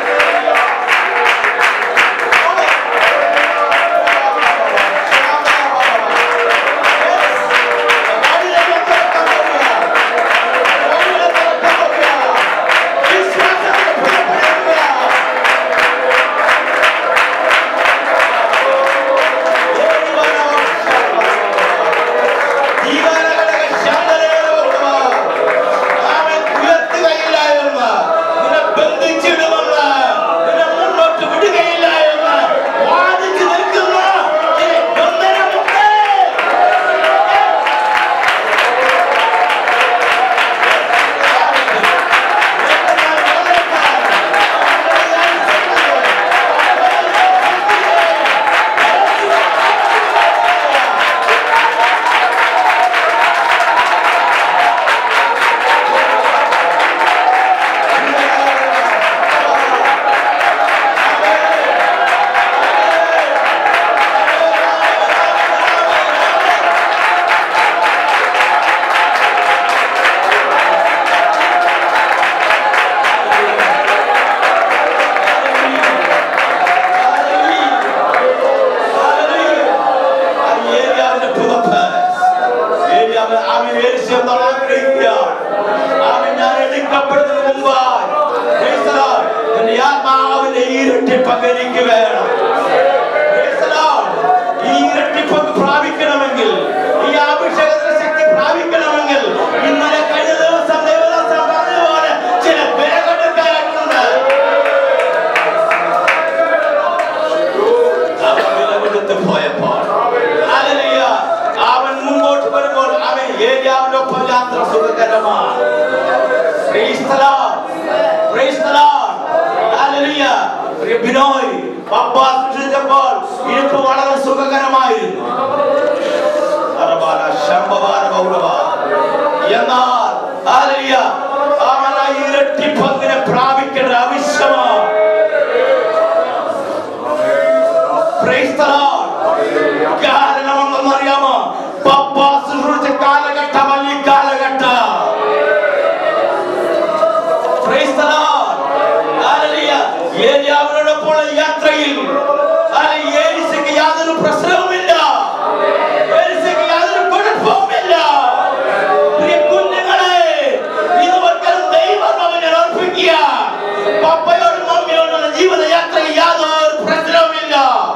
A: ബന്ധിച്ചിടുമെന്ന് നിന്നെ മുന്നോട്ട് വിടുകയില്ല എന്ന് വാദിച്ചു നിൽക്കുന്ന ഈ ബന്ധനമുണ്ട് ഏലിയാവിന്റെ പുതപ്പ് ഏലിയാവ് അവൻ ഏലിശയെ തൊടാൻ ആഗ്രഹിക്കുകയാണ്. അവൻ ഞാൻ എടുക്കപ്പെടുന്നതിന് മുമ്പായി Praise the Lord. നിന്റെ ആത്മാവിന്റെ ഈരട്ടിപ്പങ്ക് എനിക്ക് വേണം Praise the Lord. ഈ ഇരട്ടിപ്പങ്ക് പ്രാപിക്കണമെങ്കിൽ ഈ അഭിഷേകത്തിന്റെ ശക്തി പ്രാപിക്കണമെങ്കിൽ ഇന്നലെ കഴിഞ്ഞ ദിവസം ദൈവദാസൻ പറഞ്ഞതുപോലെ ചില വിലകൊടുക്കാനായിട്ടുണ്ട് അവൻ വില കൊടുത്ത് പോയപ്പോൾ ഹല്ലേലൂയ. അവൻ മുമ്പോട്ട് വരുമ്പോൾ അവൻ ഏലിയാവിന്റെ ഒപ്പം യാത്ര സുഖകരമാണ് Praise the Lord. Praise the Lord. Hallelujah. പ്രിയ ബിനോയ് പപ്പ സൃഷ്ടിച്ചപ്പോൾ ഇരിപ്പ് വളരെ സുഖകരമായിരുന്നു അറബാ ശംഭവാന പൗരവ എന്നാൽ ഹല്ലേലൂയ അവൻ ആ ഇരട്ടി പങ്കിനെ പ്രാപിക്കേണ്ട ആവശ്യമാണ് Praise the Lord. കാരണം എന്തെന്നറിയാമോ പപ്പ ശുശ്രൂഷ കാലഘട്ടമല്ല ഈ കാലഘട്ടം Praise the Lord. Hallelujah. ഏലിയാവിനോടൊപ്പമുള്ള യാത്രയിൽ ഹല്ലേലൂയ, ഏലിശയ്ക്ക് യാതൊരു പ്രശ്നവുമില്ല ഏലിശയ്ക്ക് യാതൊരു കുഴപ്പവുമില്ല പ്രിയ കുഞ്ഞുങ്ങളെ ഇത് മക്കളും ദൈവം അവനെ അർപ്പിക്കുക പപ്പയോടും മമ്മിയോടുള്ള ജീവിതയാത്രയിൽ യാതൊരു പ്രശ്നവുമില്ല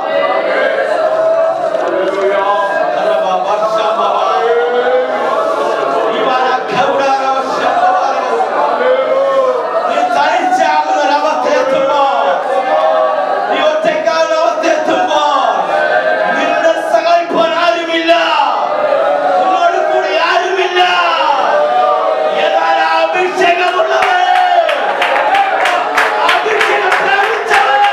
A: നീ തനിച്ചാകുന്ന ഒരവസ്ഥയെത്തുമ്പോൾ നീ ഒറ്റയ്ക്കാകുന്ന അവസ്ഥയെത്തുമ്പോൾ നിന്നെ സഹായിപ്പാൻ ആരുമില്ല നിന്നോട് കൂടി ആരുമില്ല എന്നാൽ ആ അഭിഷേകമുള്ളവരെ അഭിഷേകം പ്രാപിച്ചവരെ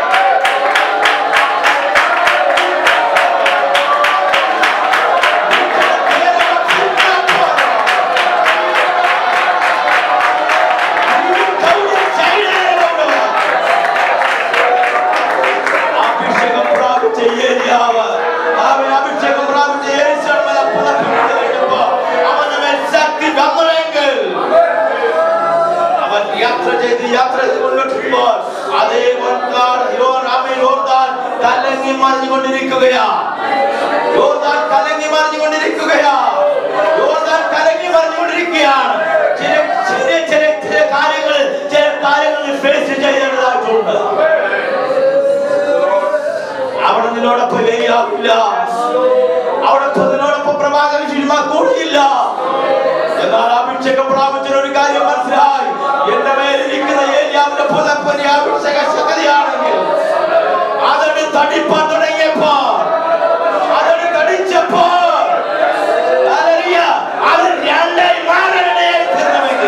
A: അഭിഷേകം പ്രാപിച്ച ഏലിയാവ് അവൻ അഭിഷേകം പ്രാപിച്ച ഏലിശാമല പുറപ്പെട്ടു കഴിഞ്ഞപ്പോ അവന്റെ മേൽ ശക്തി വന്നുവെങ്കിൽ അവൻ യാത്ര ചെയ്ത് യാത്ര ചെയ്ത് മുന്നോട്ടുമ്പോൾ അതേ ഓർത്താൻ യോർദാൻ യോർദാൻ കലങ്ങി മറിഞ്ഞുകൊണ്ടിരിക്കുകയാ യോർദാൻ കലങ്ങി മറിഞ്ഞുകൊണ്ടിരിക്കുകയാ യോർദാൻ കലങ്ങി മറിഞ്ഞുകൊണ്ടിരിക്കുകയാണ് ചില ചെറിയ ചില ചില കാര്യങ്ങൾ ചില കാര്യങ്ങൾ ഫേസ് ചെയ്യേണ്ടതായിട്ടുണ്ട് അവിടെ നിന്നോടൊപ്പം ഏരിയാവില്ല അവിടെ നിന്നോടൊപ്പം പ്രഭാകരൻ സിനിമ കൂടിയില്ല എന്നാൽ അഭിഷേകം പ്രാപിച്ച ഒരു കാര്യം മനസ്സിലായി എന്റെ മേലിരിക്കുന്ന ഏരിയാവിന്റെ പുതപ്പനി അഭിഷേക ശക്തിയാണെങ്കിൽ അതൊരു തടിപ്പാൻ തുടങ്ങിയപ്പോൾ അതൊരു തടിച്ചപ്പോൾ ഹല്ലേലൂയ, അത് രണ്ടായി മാറാനിടയായി തീർന്നുവെങ്കിൽ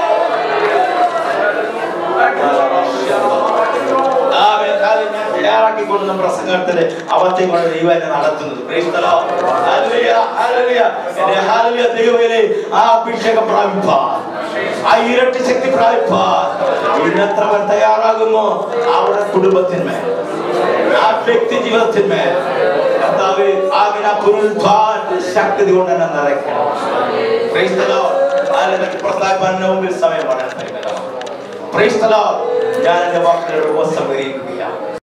A: ആമേൻ. കാര്യം ഞാൻ തയ്യാറാക്കിക്കൊണ്ടുന്ന പ്രസംഗത്തിന്റെ അവത്തെ കൊണ്ട് ദൈവം എന്നെ നടത്തുന്നത് Praise the Lord. Hallelujah, hallelujah. എന്റെ hallelujah ദൈവമേ, ആ അഭിഷേകം പ്രാപിപ്പാൻ ആ ഇരട്ടി ശക്തി പ്രാപിപ്പാൻ ഇന്നത്ര പേർ തയ്യാറാകുമോ അവരുടെ കുടുംബത്തിന്മേൽ ആ വ്യക്തി ജീവിതത്തിന്മേൽ കർത്താവ് ആകിന പുനരുദ്ധാന ശക്തി കൊണ്ട് എന്നെ നിറയ്ക്കണം Praise the Lord. Hallelujah. പ്രസ്താവിപ്പാൻ മുമ്പിൽ സമയമാണ് Praise the Lord. ഞാൻ എന്റെ വാക്കുകളുടെ ഉപസംഹരിക്കുകയാണ്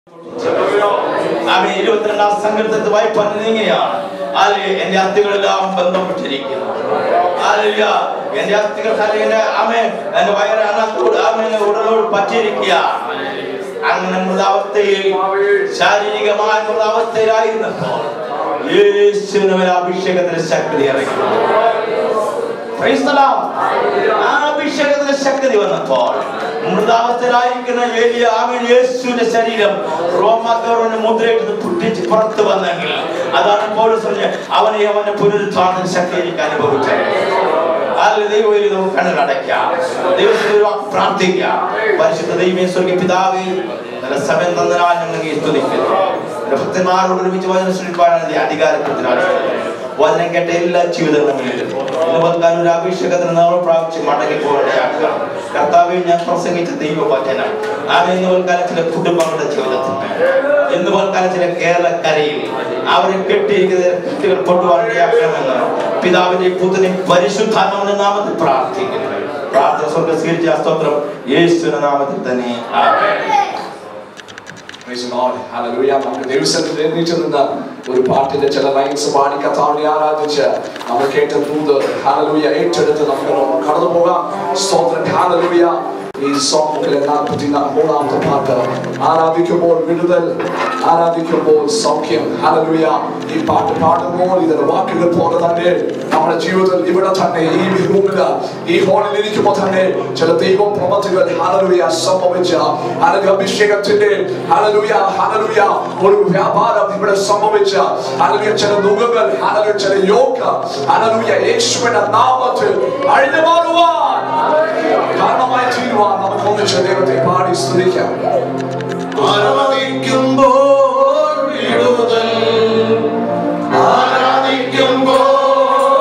A: ആമേ ഇരുപത്തിരണ്ടാം സങ്കീർത്തനത്തിൽ വായിപ്പാൻ നീങ്ങുകയാണ് ആലേ എന്റെ അസ്ഥികളെല്ലാം ബന്ധപ്പെട്ടിരിക്കുന്നു ആലില്ല എന്റെ അസ്ഥികൾ അല്ലെങ്കിൽ ആമേ എന്റെ വയറ് അന്നത്തോട് ആമേ എന്റെ ഉടലോട് പറ്റിയിരിക്കുക അങ്ങനെ മൃതാവസ്ഥയിൽ ശാരീരികമായ മൃതാവസ്ഥയിലായിരുന്നപ്പോൾ യേശുവിന് മേൽ അഭിഷേകത്തിന്റെ ശക്തി ഇറങ്ങി Praise the Lord. ആ അഭിഷേകത്തിന്റെ ശക്തി വന്നപ്പോൾ മൃതാവസ്ഥയിലായിരിക്കുന്ന ഏലിയ ആമേൻ യേശുവിന്റെ ശരീരം റോമാക്കാരുടെ മുദ്രയിട്ട് പൊട്ടിച്ച് പുറത്ത് വന്നെങ്കിൽ അതാണ് പൗലോസ് പറഞ്ഞ അവനെ അവന്റെ പുനരുദ്ധാരണ ശക്തി എനിക്ക് അനുഭവിച്ചത് അതിൽ ദൈവത്തിൽ നമുക്ക് കണ്ണുകളടയ്ക്കാം ദൈവത്തിൽ ഒരു വാക്ക് പ്രാർത്ഥിക്കാം പരിശുദ്ധ ദൈവമേ സ്വർഗീയ പിതാവേ നല്ല സമയം തന്നതിനാൽ ഞങ്ങൾ ഈ സ്തുതിക്കുന്നു എന്റെ ഭക്തന്മാരോട് ഒരുമിച്ച് വചനം ശ്രമിക്കാനാണ് ഈ അധികാരത്തിനാണ് വചനം കേട്ട എല്ലാ ജീവിതങ്ങളിലും ഇന്ന് വൽക്കാൻ ഒരു അഭിഷേകത്തിന് നമ്മൾ പ്രാപിച്ച് മടങ്ങി പോകണയാക്കാം കർത്താവിൽ ഞാൻ പ്രസംഗിച്ച ദൈവവചനം ആമേ ഇന്ന് വൽക്കാലം ചില കുടുംബങ്ങളുടെ ജീവിതത്തിൽ ഇന്ന് വൽക്കാലം ചില കേരളക്കരയിൽ അവരെ കെട്ടിയിരിക്കുന്ന കുട്ടികൾ പൊട്ടുവാനിടയാക്കണമെന്ന് പിതാവിന്റെ പുത്രനെ പരിശുദ്ധാത്മാവിന്റെ നാമത്തിൽ പ്രാർത്ഥിക്കുന്നു പ്രാർത്ഥന സ്വർഗ സ്വീകരിച്ച സ്തോത്രം യേശുവിന്റെ നാമത്തിൽ തന്നെ ആമേൻ
E: Praise the Lord. Hallelujah. നമുക്ക് ദൈവസന്നിധിയിൽ എഴുന്നേറ്റ് നിന്ന് ഒരു പാട്ടിന്റെ ചില ലൈൻസ് പാടി കർത്താവിനെ ആരാധിച്ച് നമ്മൾ കേട്ട ദൂത് ഹാലലൂയ ഏറ്റെടുത്ത് നമുക്ക് കടന്നു പോകാം സ്തോത്രം ഹാലലൂയ ഈ സോങ്ങിലെ നാൽപ്പത്തി മൂന്നാമത്തെ പാട്ട് ആരാധിക്കുമ്പോൾ വിടുതൽ ആരാധിക്കുമ്പോൾ സൗഖ്യം ഹാലലൂയ ഈ പാട്ട് പാടുമ്പോൾ ഇതിന്റെ വാക്കുകൾ പോലെ തന്നെ നമ്മുടെ ജീവിതത്തിൽ ഇവിടെ തന്നെ ഈ റൂമില് ഈ ഹാളിൽ ഇരിക്കുമ്പോൾ തന്നെ ചില ദൈവ പ്രവൃത്തികൾ ഹാലലൂയ സംഭവിച്ച ഹാലലൂയ അഭിഷേകത്തിന്റെ ഹാലലൂയ ഹാലലൂയ ഒരു വ്യാപാരം ഇവിടെ സംഭവിച്ച ഹാലലൂയ ചില നുകങ്ങൾ ഹാലലൂയ ചില യോഗ ഹാലലൂയ യേശുവിന്റെ നാമത്തിൽ അഴിഞ്ഞു മാറുവാൻ കാരണമായി തീരുവാൻ നമുക്ക് ഒന്നിച്ച് ദൈവത്തെ പാടി സ്തുതിക്കാം
B: ആരാധിക്കുമ്പോൾ വിടുതൽ ആരാധിക്കുമ്പോൾ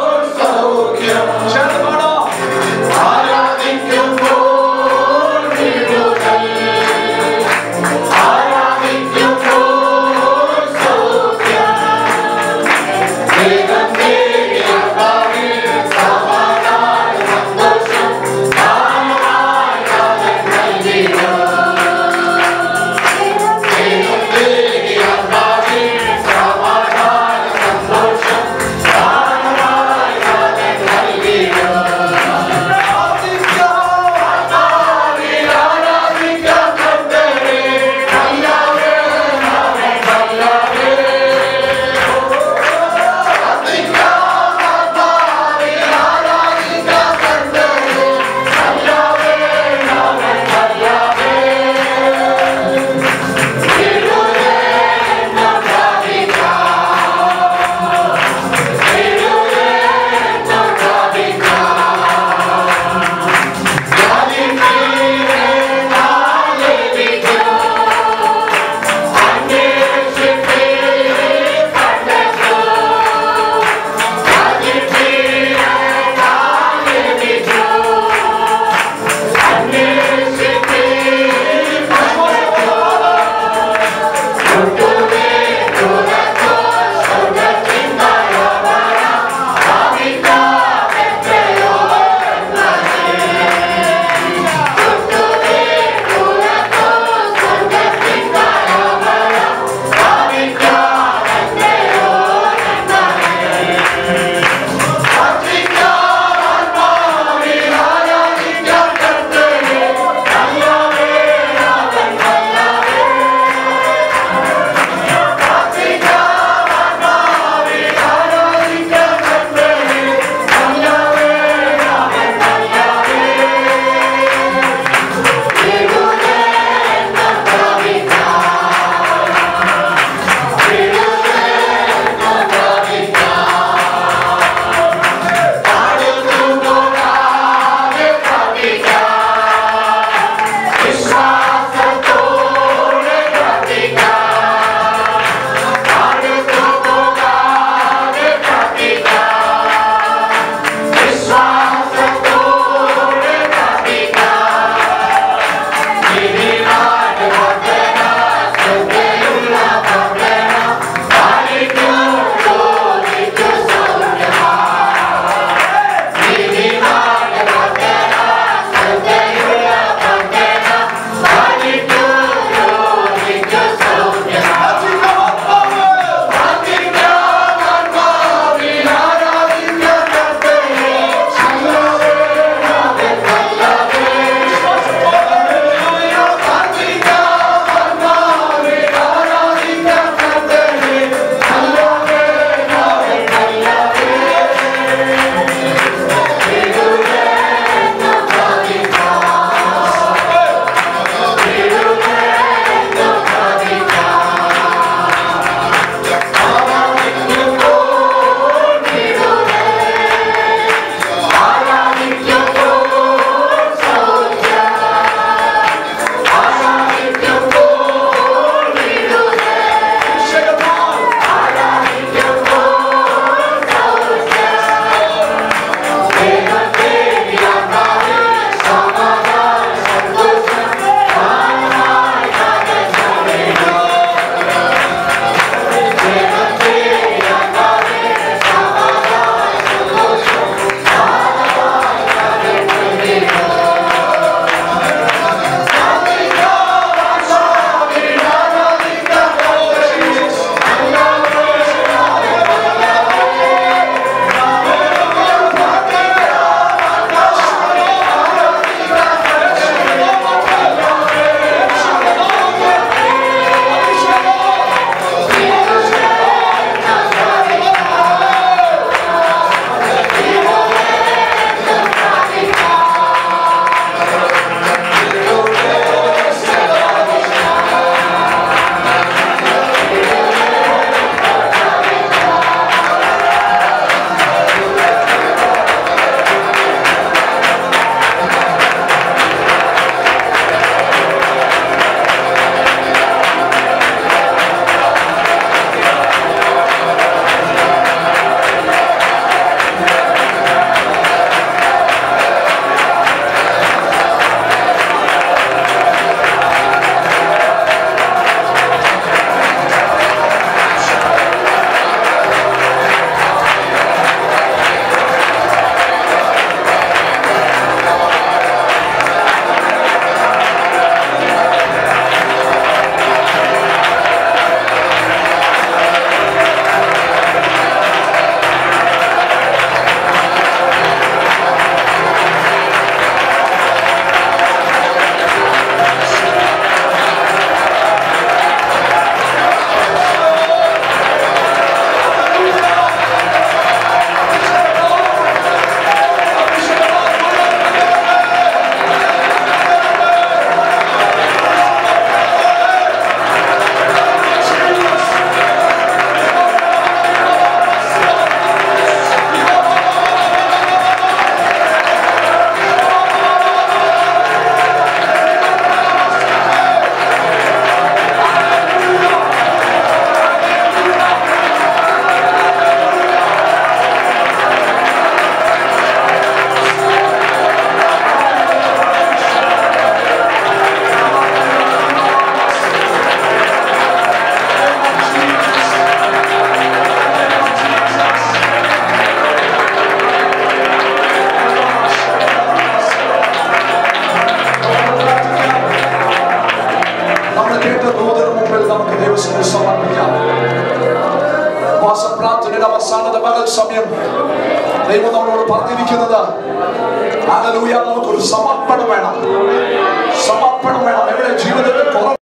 E: പറഞ്ഞിരിക്കുന്നത് ഹല്ലേലൂയ നമുക്കൊരു സമർപ്പണം വേണം സമർപ്പണം വേണം എവിടെ ജീവിതത്തിൽ കുറവ്